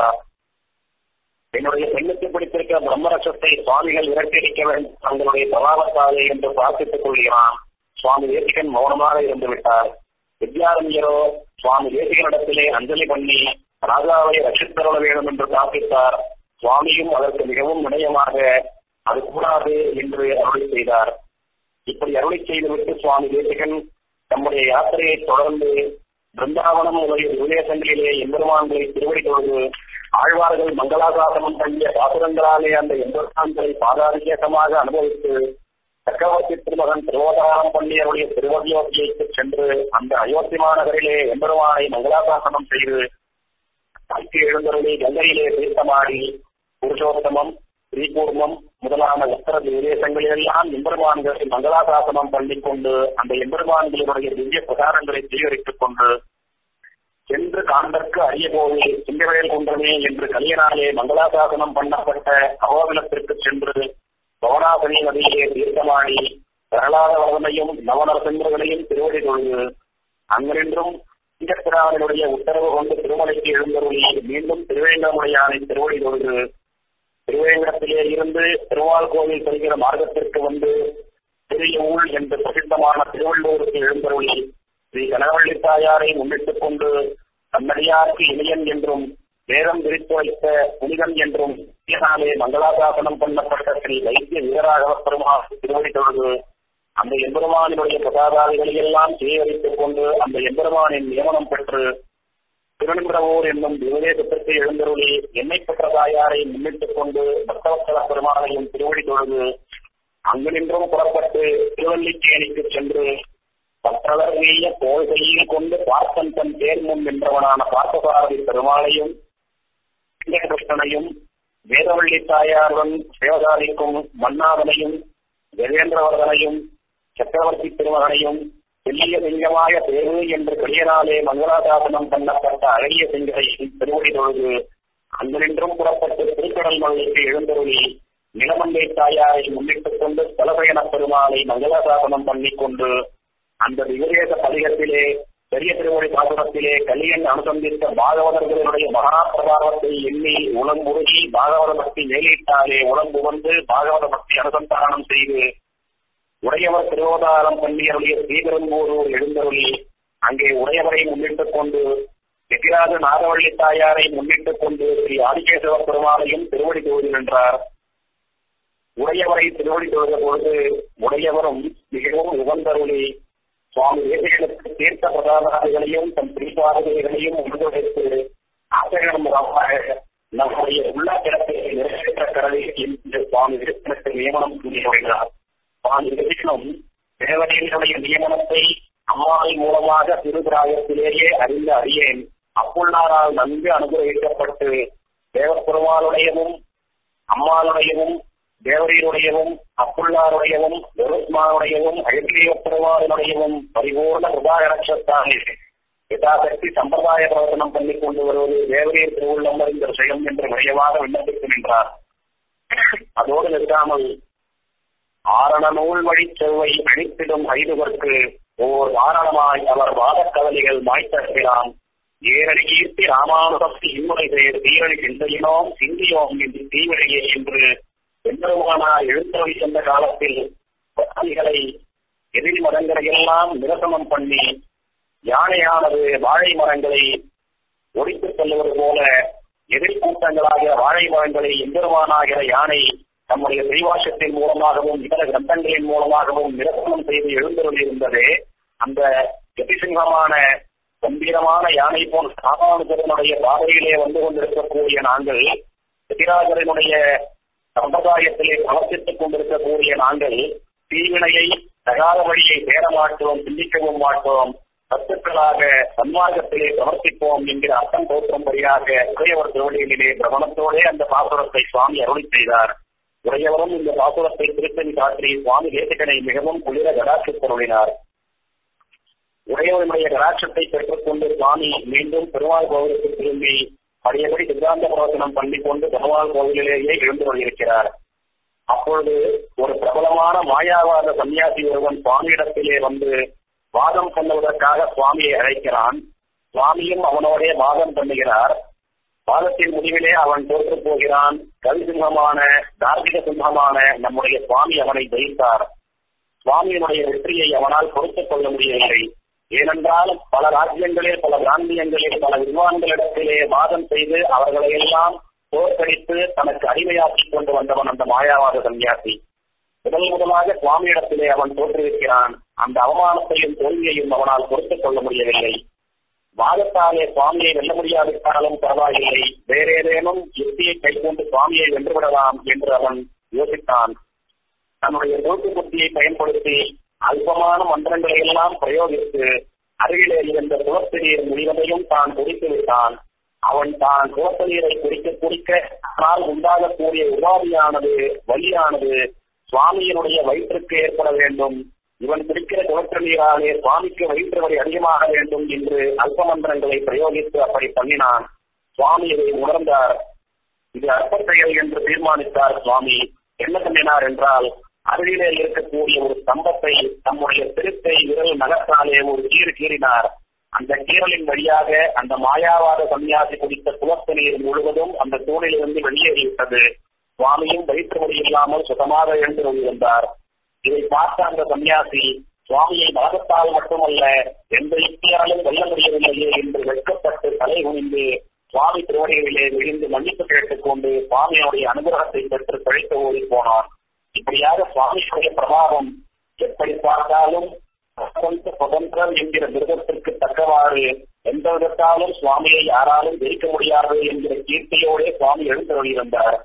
என்னுடைய பெண்ணுக்கு பிடித்திருக்கிற பிரம்மரசத்தை சுவாமிகள் விரட்டியடிக்க வேண்டும் தங்களுடைய பிரபாவத்தாலே என்று பிரார்த்தித்துக் கொள்கிறான் சுவாமி தேசிகன் மௌனமாக இருந்து விட்டார் வித்யாரண்யரோ சுவாமி தேசிகனிடத்திலே அஞ்சலி பண்ணி ராஜாவை ரட்சித்தருள வேண்டும் என்று பிரார்த்தித்தார் சுவாமியும் அதற்கு மிகவும் வினயமாக அது கூடாது என்று அருளை செய்தார் இப்படி அருளை செய்துவிட்டு சுவாமி தேசிகன் தம்முடைய யாத்திரையை தொடர்ந்து பிருந்தாவனம் முதலிய உபதேசங்களிலே எம்பெருமான்களை திருவடி தொழுது ஆழ்வார்கள் மங்களாசாசனம் பண்ணிய பாசுரங்களாலே அந்த எம்பெருமான்களை பாதாபிஷேகமாக அனுபவித்து சக்கரவர்த்தி திருமகன் திருவோதாரம் பண்ணியருடைய திருவதியோகியைக்கு சென்று அந்த அயோத்தி மாநகரிலே எம்பெருமானை மங்களாசாசனம் செய்து கல்கி எழுந்தருளி கங்கையிலே தீர்த்தமாடி புருஷோத்தமம் ஸ்ரீகூர்மம் முதலான உத்தர விதேசங்களிலெல்லாம் எம்பெருமான்களை மங்களாசாசனம் பண்ணிக்கொண்டு அந்த எம்பெருமான்களுடைய திவ்ய பிரகாரங்களை சுவீகரித்துக் கொண்டு சென்று காண்பதற்கு அரிய கோவில் சிங்கவேல் குன்றமே என்று கலியனாலே மங்களாசாசனம் பண்ணப்பட்ட அகோவிலத்திற்கு சென்று பவனாசனி நதியிலே தீர்த்தமாடி பிரகலாத வர்மனையும் நவநரசிங்கர்களையும் திருவடி தொழுது அங்கிருந்தும் சிங்கத்திராவினுடைய உத்தரவு கொண்டு திருமலைக்கு எழுந்தருளி மீண்டும் திருவேங்கமுடையானை திருவடி தொழுது திருவேங்கடத்திலே இருந்து திருவால் கோவில் செல்கிற மார்க்கத்திற்கு வந்து பெரிய ஊழ் என்று பிரசித்தமான திருவள்ளூருக்கு எழுந்தருளி ஸ்ரீ கனகவள்ளி தாயாரை முன்னிட்டுக் கொண்டு தன்னடியாருக்கு இணையன் என்றும் வேதம் விரித்து வைத்த புனிதன் என்றும் இதனாலே மங்களாசாசனம் பண்ணப்பட்ட ஸ்ரீ வைத்திய வீரராகவ பெருமாள் திருவடி தொழுது அந்த எம்பெருமானினுடைய பிரசாதாதிகளை எல்லாம் சேகரித்துக் கொண்டு அந்த எம்பெருமானின் நியமனம் பெற்று திருநின்றவூர் என்னும் விவதேசத்திற்கு எழுந்தருளி எண்ணெய் பெற்ற தாயாரை முன்னிட்டுக் கொண்டு பக்தவத்தல பெருமாளையும் திருவடி தொழுது அங்கு நின்றும் புறப்பட்டு திருவல்லிக்கேணிக்கு சென்று பற்றளர்வீய கோள்கையில் கொண்டு பார்த்தன் தன் தேர் முன் நின்றவனான பார்த்தசாரதி பெருமாளையும் கிருஷ்ணனையும் வேதவள்ளி தாயாருடன் சிவகாரிக்கும் மன்னாதனையும் கஜேந்திரவர்தனையும் சக்கரவர்த்தி திருமகனையும் வெள்ளிய சிங்கமாய தேவு என்று பெரியனாலே மங்களாசாசனம் பண்ணப்பட்ட அழகிய சிங்கரை திருவடி தொழுது அங்கினின்றும் புறப்பட்டு திருக்கடல் மலைக்கு எழுந்தருளி நிலமங்கை தாயாரை முன்னிட்டுக் கொண்டு தலபயண பெருமாளை மங்களாசாசனம் பண்ணிக்கொண்டு அந்த விவேக பதிகத்திலே பெரிய திருமொழி பாசுரத்திலே கலியன் அனுசந்தித்த பாகவதர்களுடைய மகா பிரபாவத்தை எண்ணி உளம்புருகி பாகவத பக்தி மேலிட்டாலே உளம்பு வந்து பாகவத பக்தி அனுசந்தானம் செய்து உடையவர் திருவோதாரம் பண்ணியருடைய ஸ்ரீபெரும்பூரூர் எழுந்தருளி அங்கே உடையவரை முன்னிட்டுக் கொண்டு எதிராக நாகவள்ளி தாயாரை முன்னிட்டுக் கொண்டு ஸ்ரீ ஆதிகேசவ பெருமாளையும் திருவடி தொழுது நின்றார் உடையவரை திருவடி தொழுத பொழுது உடையவரும் மிகவும் உகந்தருளி சுவாமி வேதிகளுக்கு தீர்த்த பிரதானாதிகளையும் தம் பிரிவாதிகளையும் உறுதியளித்து ஆசிரியர் மூலமாக நம்முடைய உள்ள கிடப்பை நிறைவேற்ற கரவை என்று சுவாமி விருப்பனத்தை நியமனம் கூறி வருகிறார் சுவாமி விருப்பினும் தேவதைகளுடைய நியமனத்தை அம்மாள் மூலமாக திருபிராயத்திலேயே அறிந்து அறியேன் அப்புள்ளாரால் நன்கு அனுகிரகிக்கப்பட்டு தேவப்பெருமாளுடையவும் அம்மாளுடையவும் தேவரீருடையவும் அப்புள்ளாருடையவும் வெறுமானுடையவும் அழகிய பெருமாளுடையவும் பரிபூர்ண கிருபாகரட்சத்தானே யதாசக்தி சம்பிரதாய பிரவர்த்தனம் பண்ணி கொண்டு வருவது தேவரீர் திருவுள்ளம் இந்த விஷயம் என்று விரைவாக விண்ணப்பித்து நின்றார் அதோடு நிற்காமல் ஆரண நூல் வழி செவ்வை அழித்திடும் ஐதுவர்க்கு ஓர் வாரணமாய் அவர் வாதக்கவலிகள் மாய்த்தகிறான் ஏரடி கீர்த்தி ராமானுசக்தி இம்முறை பேர் தீரடி சிந்தையினோம் சிந்தியோம் என்று தீவிரையே என்று பெண்பெருமானார் எழுத்தவை சென்ற காலத்தில் பக்திகளை எதிரி மரங்களை எல்லாம் நிரசனம் பண்ணி யானையானது வாழை மரங்களை ஒடித்துச் செல்வது போல எதிர் கூட்டங்களாகிற வாழை மரங்களை எம்பெருமானாகிற யானை தம்முடைய தெய்வாசத்தின் மூலமாகவும் இதர கிரந்தங்களின் மூலமாகவும் நிரசனம் செய்து எழுந்தருள் இருந்ததே அந்த எதிசிங்கமான கம்பீரமான யானை போன்ற சாமானுஜரனுடைய பாதையிலே வந்து கொண்டிருக்கக்கூடிய நாங்கள் எதிராஜரனுடைய சம்பிரதாயத்திலே பிரவர்த்தித்துக் கொண்டிருக்கக்கூடிய நாங்கள் தீவினையை தகாத வழியை தேட மாட்டோம் சிந்திக்கவும் மாட்டோம் சத்துக்களாக சன்மார்க்கத்திலே பிரவர்த்திப்போம் என்கிற அர்த்தம் தோற்றும்படியாக உடையவர் திருவடிகளிலே பிரமணத்தோடே அந்த பாசுரத்தை சுவாமி அருளி செய்தார் உடையவரும் இந்த பாசுரத்தை திருப்பதி காற்றி சுவாமி தேசிகனை மிகவும் குளிர கடாட்சி பொருளினார் உடையவருடைய கடாட்சத்தை பெற்றுக்கொண்டு சுவாமி மீண்டும் பெருமாள் கோவிலுக்கு திரும்பி பழையபடி சித்தாந்த பிரவச்சனம் பண்ணி கொண்டு பெருமாள் கோவிலிலேயே எழுந்து கொண்டிருக்கிறார் அப்பொழுது ஒரு பிரபலமான மாயாவாத சன்னியாசி ஒருவன் சுவாமியிடத்திலே வந்து வாதம் பண்ணுவதற்காக சுவாமியை அழைக்கிறான் சுவாமியும் அவனோடே வாதம் பண்ணுகிறார் வாதத்தின் முடிவிலே அவன் தோற்று போகிறான் கவிசிங்கமான தார்மீக சிங்கமான நம்முடைய சுவாமி அவனை ஜெயித்தார் சுவாமியினுடைய வெற்றியை அவனால் பொறுத்துக் கொள்ள முடியவில்லை ஏனென்றால் பல ராஜ்யங்களில் பல பிராந்தியங்களில் பல வித்வான்களிடத்திலே வாதம் செய்து அவர்களை எல்லாம் தோற்கடித்து தனக்கு அடிமையாக்கிக் கொண்டு வந்தவன் அந்த மாயாவாத சன்னியாசி முதல் முதலாக சுவாமியிடத்திலே அவன் தோற்றுவிக்கிறான் அந்த அவமானத்தையும் தோல்வியையும் அவனால் பொறுத்துக் கொள்ள முடியவில்லை வாதத்தாலே சுவாமியை வெல்ல முடியாவிட்டாலும் பரவாயில்லை வேற ஏதேனும் யுக்தியை கைக்கொண்டு சுவாமியை வென்றுவிடலாம் என்று அவன் யோசித்தான் தன்னுடைய தோற்று புத்தியை பயன்படுத்தி அல்பமான மந்திரங்களை எல்லாம் பிரயோகித்து அருகிலே இருந்த துளத்து நீர் முழுவதையும் தான் குடித்து விட்டான் அவன் தான் துளத்து நீரை குடிக்க குடிக்க ஆனால் உண்டாகக்கூடிய உபாதியானது வலியானது சுவாமியினுடைய வயிற்றுக்கு ஏற்பட வேண்டும் இவன் குடிக்கிற குளத்து நீராலே சுவாமிக்கு வயிற்று வரை அதிகமாக வேண்டும் என்று அல்ப மந்திரங்களை பிரயோகித்து அப்படி பண்ணினான் சுவாமி இதை உணர்ந்தார் இது அற்ப செயல் என்று தீர்மானித்தார் சுவாமி என்ன பண்ணினார் என்றால் அருகிலே இருக்கக்கூடிய ஒரு ஸ்தம்பத்தை தம்முடைய திருத்தை விரல் நகத்தாலே ஒரு கீறு கீறினார் அந்த கீரலின் வழியாக அந்த மாயாவாத சன்னியாசி குடித்த குளத்து நீர் முழுவதும் அந்த தூணிலிருந்து வெளியேறிவிட்டது சுவாமியும் வயிற்று வழி இல்லாமல் சுத்தமாக எழுந்து கொண்டிருந்தார் இதை பார்த்த அந்த சன்னியாசி சுவாமியை மதத்தால் மட்டுமல்ல எந்த யுக்தியாலும் வெல்ல முடியவில்லையே என்று வெட்கப்பட்டு தலை குனிந்து சுவாமி திருவடிகளிலே விழுந்து மன்னிப்பு கேட்டுக்கொண்டு சுவாமியுடைய அனுகிரகத்தை பெற்று பிழைத்து ஓடி போனான் இப்படியாக சுவாமியுடைய பிரபாவம் எப்படி பார்த்தாலும் சுதந்திரம் என்கிற மிருகத்திற்கு தக்கவாறு எந்த விதத்தாலும் சுவாமியை யாராலும் ஜெயிக்க முடியாது என்கிற கீர்த்தியோடே சுவாமி எழுந்தருளியிருந்தார்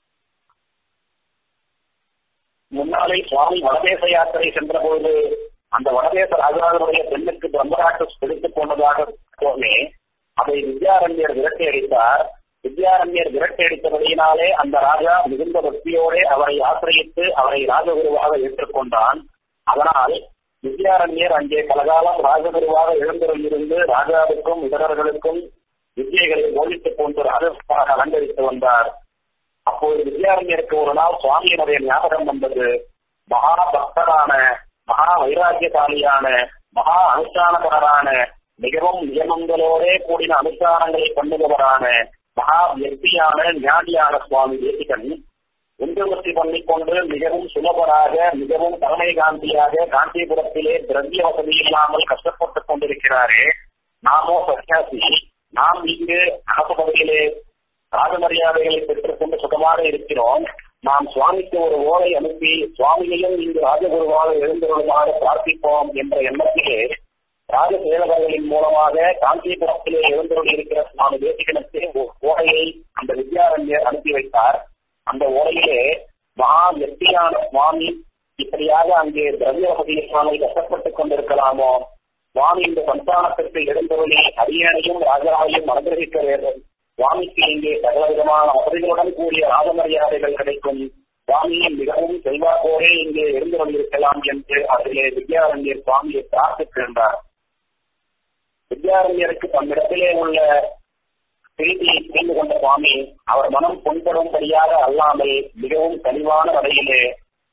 முன்னாலே சுவாமி வடதேச யாத்திரை சென்ற போது அந்த வடதேச ராஜாவினுடைய பெண்ணுக்கு பிரம்மராட்டு எடுத்துக் கொண்டதாக போனே அதை வித்யாரண்யர் விரட்டி அடித்தார் வித்யாரண்யர் விரட்டடித்தபடியினாலே அந்த ராஜா மிகுந்த பக்தியோடே அவரை ஆசிரியத்து அவரை ராஜகுருவாக ஏற்றுக்கொண்டான் அதனால் வித்யாரண்யர் அங்கே பலகாலம் ராஜகுருவாக எழுந்திருந்து ராஜாவுக்கும் இதரர்களுக்கும் வித்தியைகளை போதித்துக் கொண்டு ராஜஸ்தாக அலங்கரித்து வந்தார் அப்போது வித்யாரண்யருக்கு ஒரு நாள் சுவாமியினுடைய ஞாபகம் வந்தது மகா பக்தரான மகா வைராக்கியசாலியான மகா அனுஷ்டானகரான மிகவும் நியமங்களோடே கூடின அனுஷ்டானங்களை பண்ணுபவரான மகா வியக்தியான ஞானியான சுவாமி தேசிகன் உந்துமத்தி பண்ணிக்கொண்டு மிகவும் சுலபராக மிகவும் கருணை காந்தியாக காந்திபுரத்திலே திரவிய வசதி இல்லாமல் கஷ்டப்பட்டுக் கொண்டிருக்கிறாரே நாமோ சன்னியாசி நாம் இங்கு அரசு பகுதியிலே ராஜமரியாதைகளை பெற்றுக்கொண்டு சுகமாக இருக்கிறோம் நாம் சுவாமிக்கு ஒரு ஓலை அனுப்பி சுவாமியையும் இங்கு ராஜகுருவாக எழுந்துள்ளதாக பிரார்த்திப்போம் என்ற எண்ணத்திலே ராஜ சேவகர்களின் மூலமாக காஞ்சிபுரத்திலே எழுந்தருள் இருக்கிற சுவாமி தேசிகனுக்கு ஒரு ஓலையை அந்த வித்யாரண்யர் அனுப்பி வைத்தார் அந்த ஓலையிலே மகா வெற்றியான சுவாமி இப்படியாக அங்கே திரவிய வசதி இல்லாமல் கஷ்டப்பட்டுக் கொண்டிருக்கலாமோ சுவாமி இந்த சந்தானத்திற்கு எழுந்தருளி அரியணையும் ராஜாவையும் அனுகிரகிக்க வேண்டும் சுவாமிக்கு இங்கே சகல விதமான வசதிகளுடன் கூடிய ராஜமரியாதைகள் கிடைக்கும் சுவாமியின் மிகவும் செல்வாக்கோடே இங்கே எழுந்தருள் இருக்கலாம் என்று அதிலே வித்யாரண்யர் சுவாமியை பிரார்த்திக்கின்றார் வித்யாரண்யருக்கு தம்மிடத்திலே உள்ள செய்தியை புரிந்து கொண்ட சுவாமி அவர் மனம் புண்படும்படியாக அல்லாமல் மிகவும் தெளிவான வகையிலே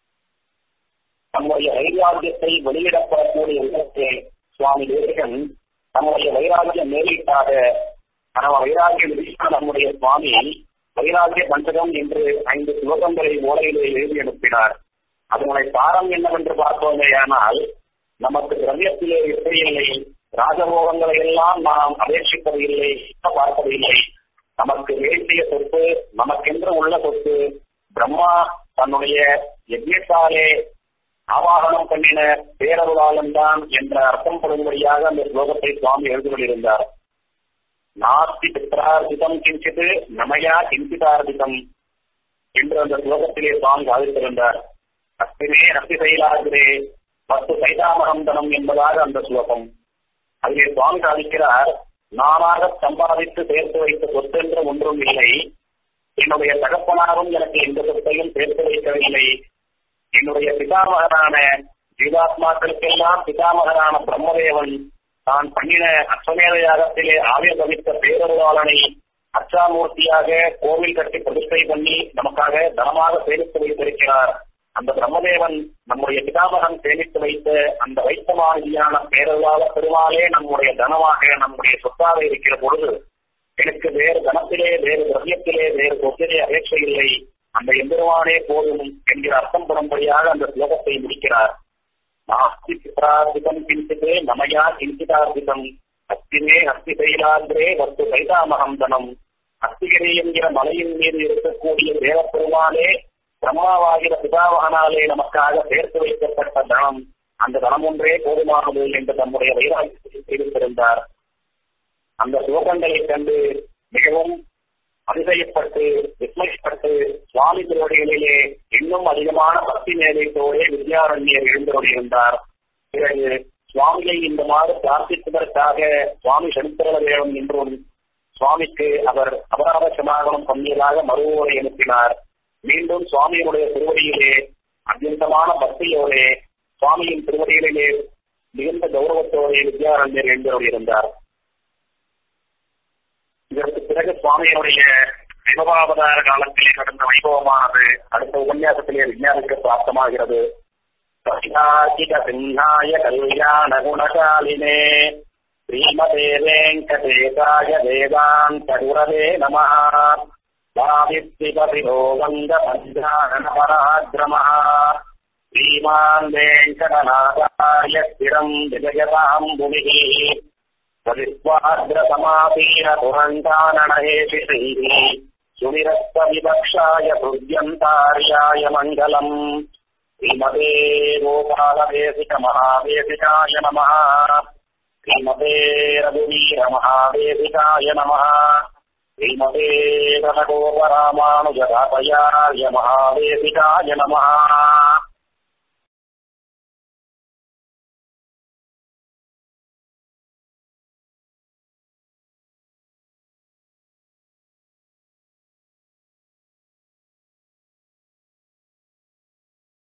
தம்முடைய வைராகியத்தை வெளியிடப்படக்கூடிய விதத்தில் சுவாமி தேசிகன் தம்முடைய வைராகியம் மேலிட்டாக கனவ வைராகிய விதித்த நம்முடைய சுவாமி வைராகிய பஞ்சகம் என்று ஐந்து ஸ்லோகங்களை ஓலையிலே எழுதி அனுப்பினார் அதனுடைய சாரம் என்னவென்று பார்த்தோமேயானால் நமக்கு திரவியத்திலே எப்படி இல்லை ராஜபோகங்களை எல்லாம் நாம் அபேட்சிப்பது இல்லை பார்ப்பது இல்லை நமக்கு வேண்டிய சொத்து நமக்கென்று உள்ள சொத்து பிரம்மா தன்னுடைய யஜ்யத்தாலே ஆவாகனம் பண்ணின பேரருளாளன் தான் என்ற அர்த்தம் படும்படியாக அந்த ஸ்லோகத்தை சுவாமி எழுதுவதிருந்தார் நாஸ்தி பித்ரார்ஜிதம் கிஞ்சித் நமயா கிஞ்சிதார்ஜிதம் என்று அந்த ஸ்லோகத்திலே சுவாமி சாதித்திருந்தார் அஸ்திமே அஸ்தி செயலாகிறே பத்து சைதாமகந்தனம் என்பதாக அந்த ஸ்லோகம் அதிலே சுவாமி சாதிக்கிறார் நானாக சம்பாதித்து சேர்த்து வைத்த சொத்தென்று ஒன்றும் இல்லை என்னுடைய தகப்பனாரும் எனக்கு எந்த சொத்தையும் சேர்த்து வைக்கவில்லை என்னுடைய பிதாமகரான ஜீவாத்மாக்களுக்கெல்லாம் பிதாமகரான பிரம்மதேவன் தான் பண்ணின அஸ்வமேத யாகத்திலே ஆவிர்வகித்த பேரருளாளனை அச்சாமூர்த்தியாக கோவில் கட்டி பிரதிஷ்டை பண்ணி நமக்காக தனமாக சேமித்து வைத்திருக்கிறார் அந்த பிரம்மதேவன் நம்முடைய பிதாமகன் சேமித்து வைத்த அந்த வைத்தமானியான பேரருளாள பெருமாளே நம்முடைய தனமாக நம்முடைய சொத்தாக இருக்கிற பொழுது எனக்கு வேறு தனத்திலே வேறு திரவியத்திலே வேறு சொத்திலே அபேட்சை இல்லை அந்த எம்பெருமானே போதும் என்கிற அர்த்தம் படும்படியாக அந்த ஸ்லோகத்தை முடிக்கிறார் நாஸ்தி பித்ரார்த்திகம் கிஞ்சிதே நமயா கிஞ்சிதார்த்திகம் அஸ்திமே அஸ்தி சைலாந்திரே வஸ்து சைதாமகம் தனம் அஸ்திகிரி என்கிற மலையின் மீது இருக்கக்கூடிய தேவப்பெருமானே பிரம்மாவாகிற பிதாமகனாலே நமக்காக சேர்த்து வைக்கப்பட்ட தனம் அந்த தனம் ஒன்றே போதுமானது என்று தம்முடைய வைராக்கியத்தை தெரிவித்திருந்தார் அந்த சுலோகங்களை கண்டு மிகவும் அதிசயப்பட்டு விஸ்மயப்பட்டு சுவாமி திருவடிகளிலே இன்னும் அதிகமான பக்தி மேலைத்தோடே வித்யாரண்யர் எழுந்தருளியிருந்தார் பிறகு சுவாமியை இந்த மாறு பிரார்த்திப்பதற்காக சுவாமி செலுத்தர வேணும் என்றும் சுவாமிக்கு அவர் அபராத சமாகமம் பண்ணியதாக மறுவோரை அனுப்பினார் மீண்டும் சுவாமியினுடைய திருவடியிலே அத்தியந்தமான பக்தியோடே சுவாமியின் திருவடிகளிலே மிகுந்த கௌரவத்தோடே வித்யாரண்யர் எழுந்தருளியிருந்தார் இதற்கு பிறகு சுவாமியினுடைய சிவபாவதார காலத்திலே நடந்த வைபவமானது அடுத்த உபன்யாசத்திலே விஞ்ஞானிக்க பிராப்தமாகிறது சிங்காய கல்யாண குணசாலினே ஸ்ரீமதே வெங்கடேசாய வேதாந்த குரவே நம வாவித்திபதிரோ வந்த பஞ்சான பராக்கிரம ஸ்ரீமான் வெங்கடநாதாய ஸ்திரம் விஜயதாம் புவிः सविस्वाग्रसमापीनपुरन्ताननहेशिषैः सुनिरस्तविवक्षाय हृद्यन्तार्याय मङ्गलम् श्रीमते गोपालवेशिकमहावेशिकाय नमः श्रीमते रघुवीरमहावेशिकाय नमः श्रीमते रघुगोपरामानुजरातयार्य महावेशिकाय नमः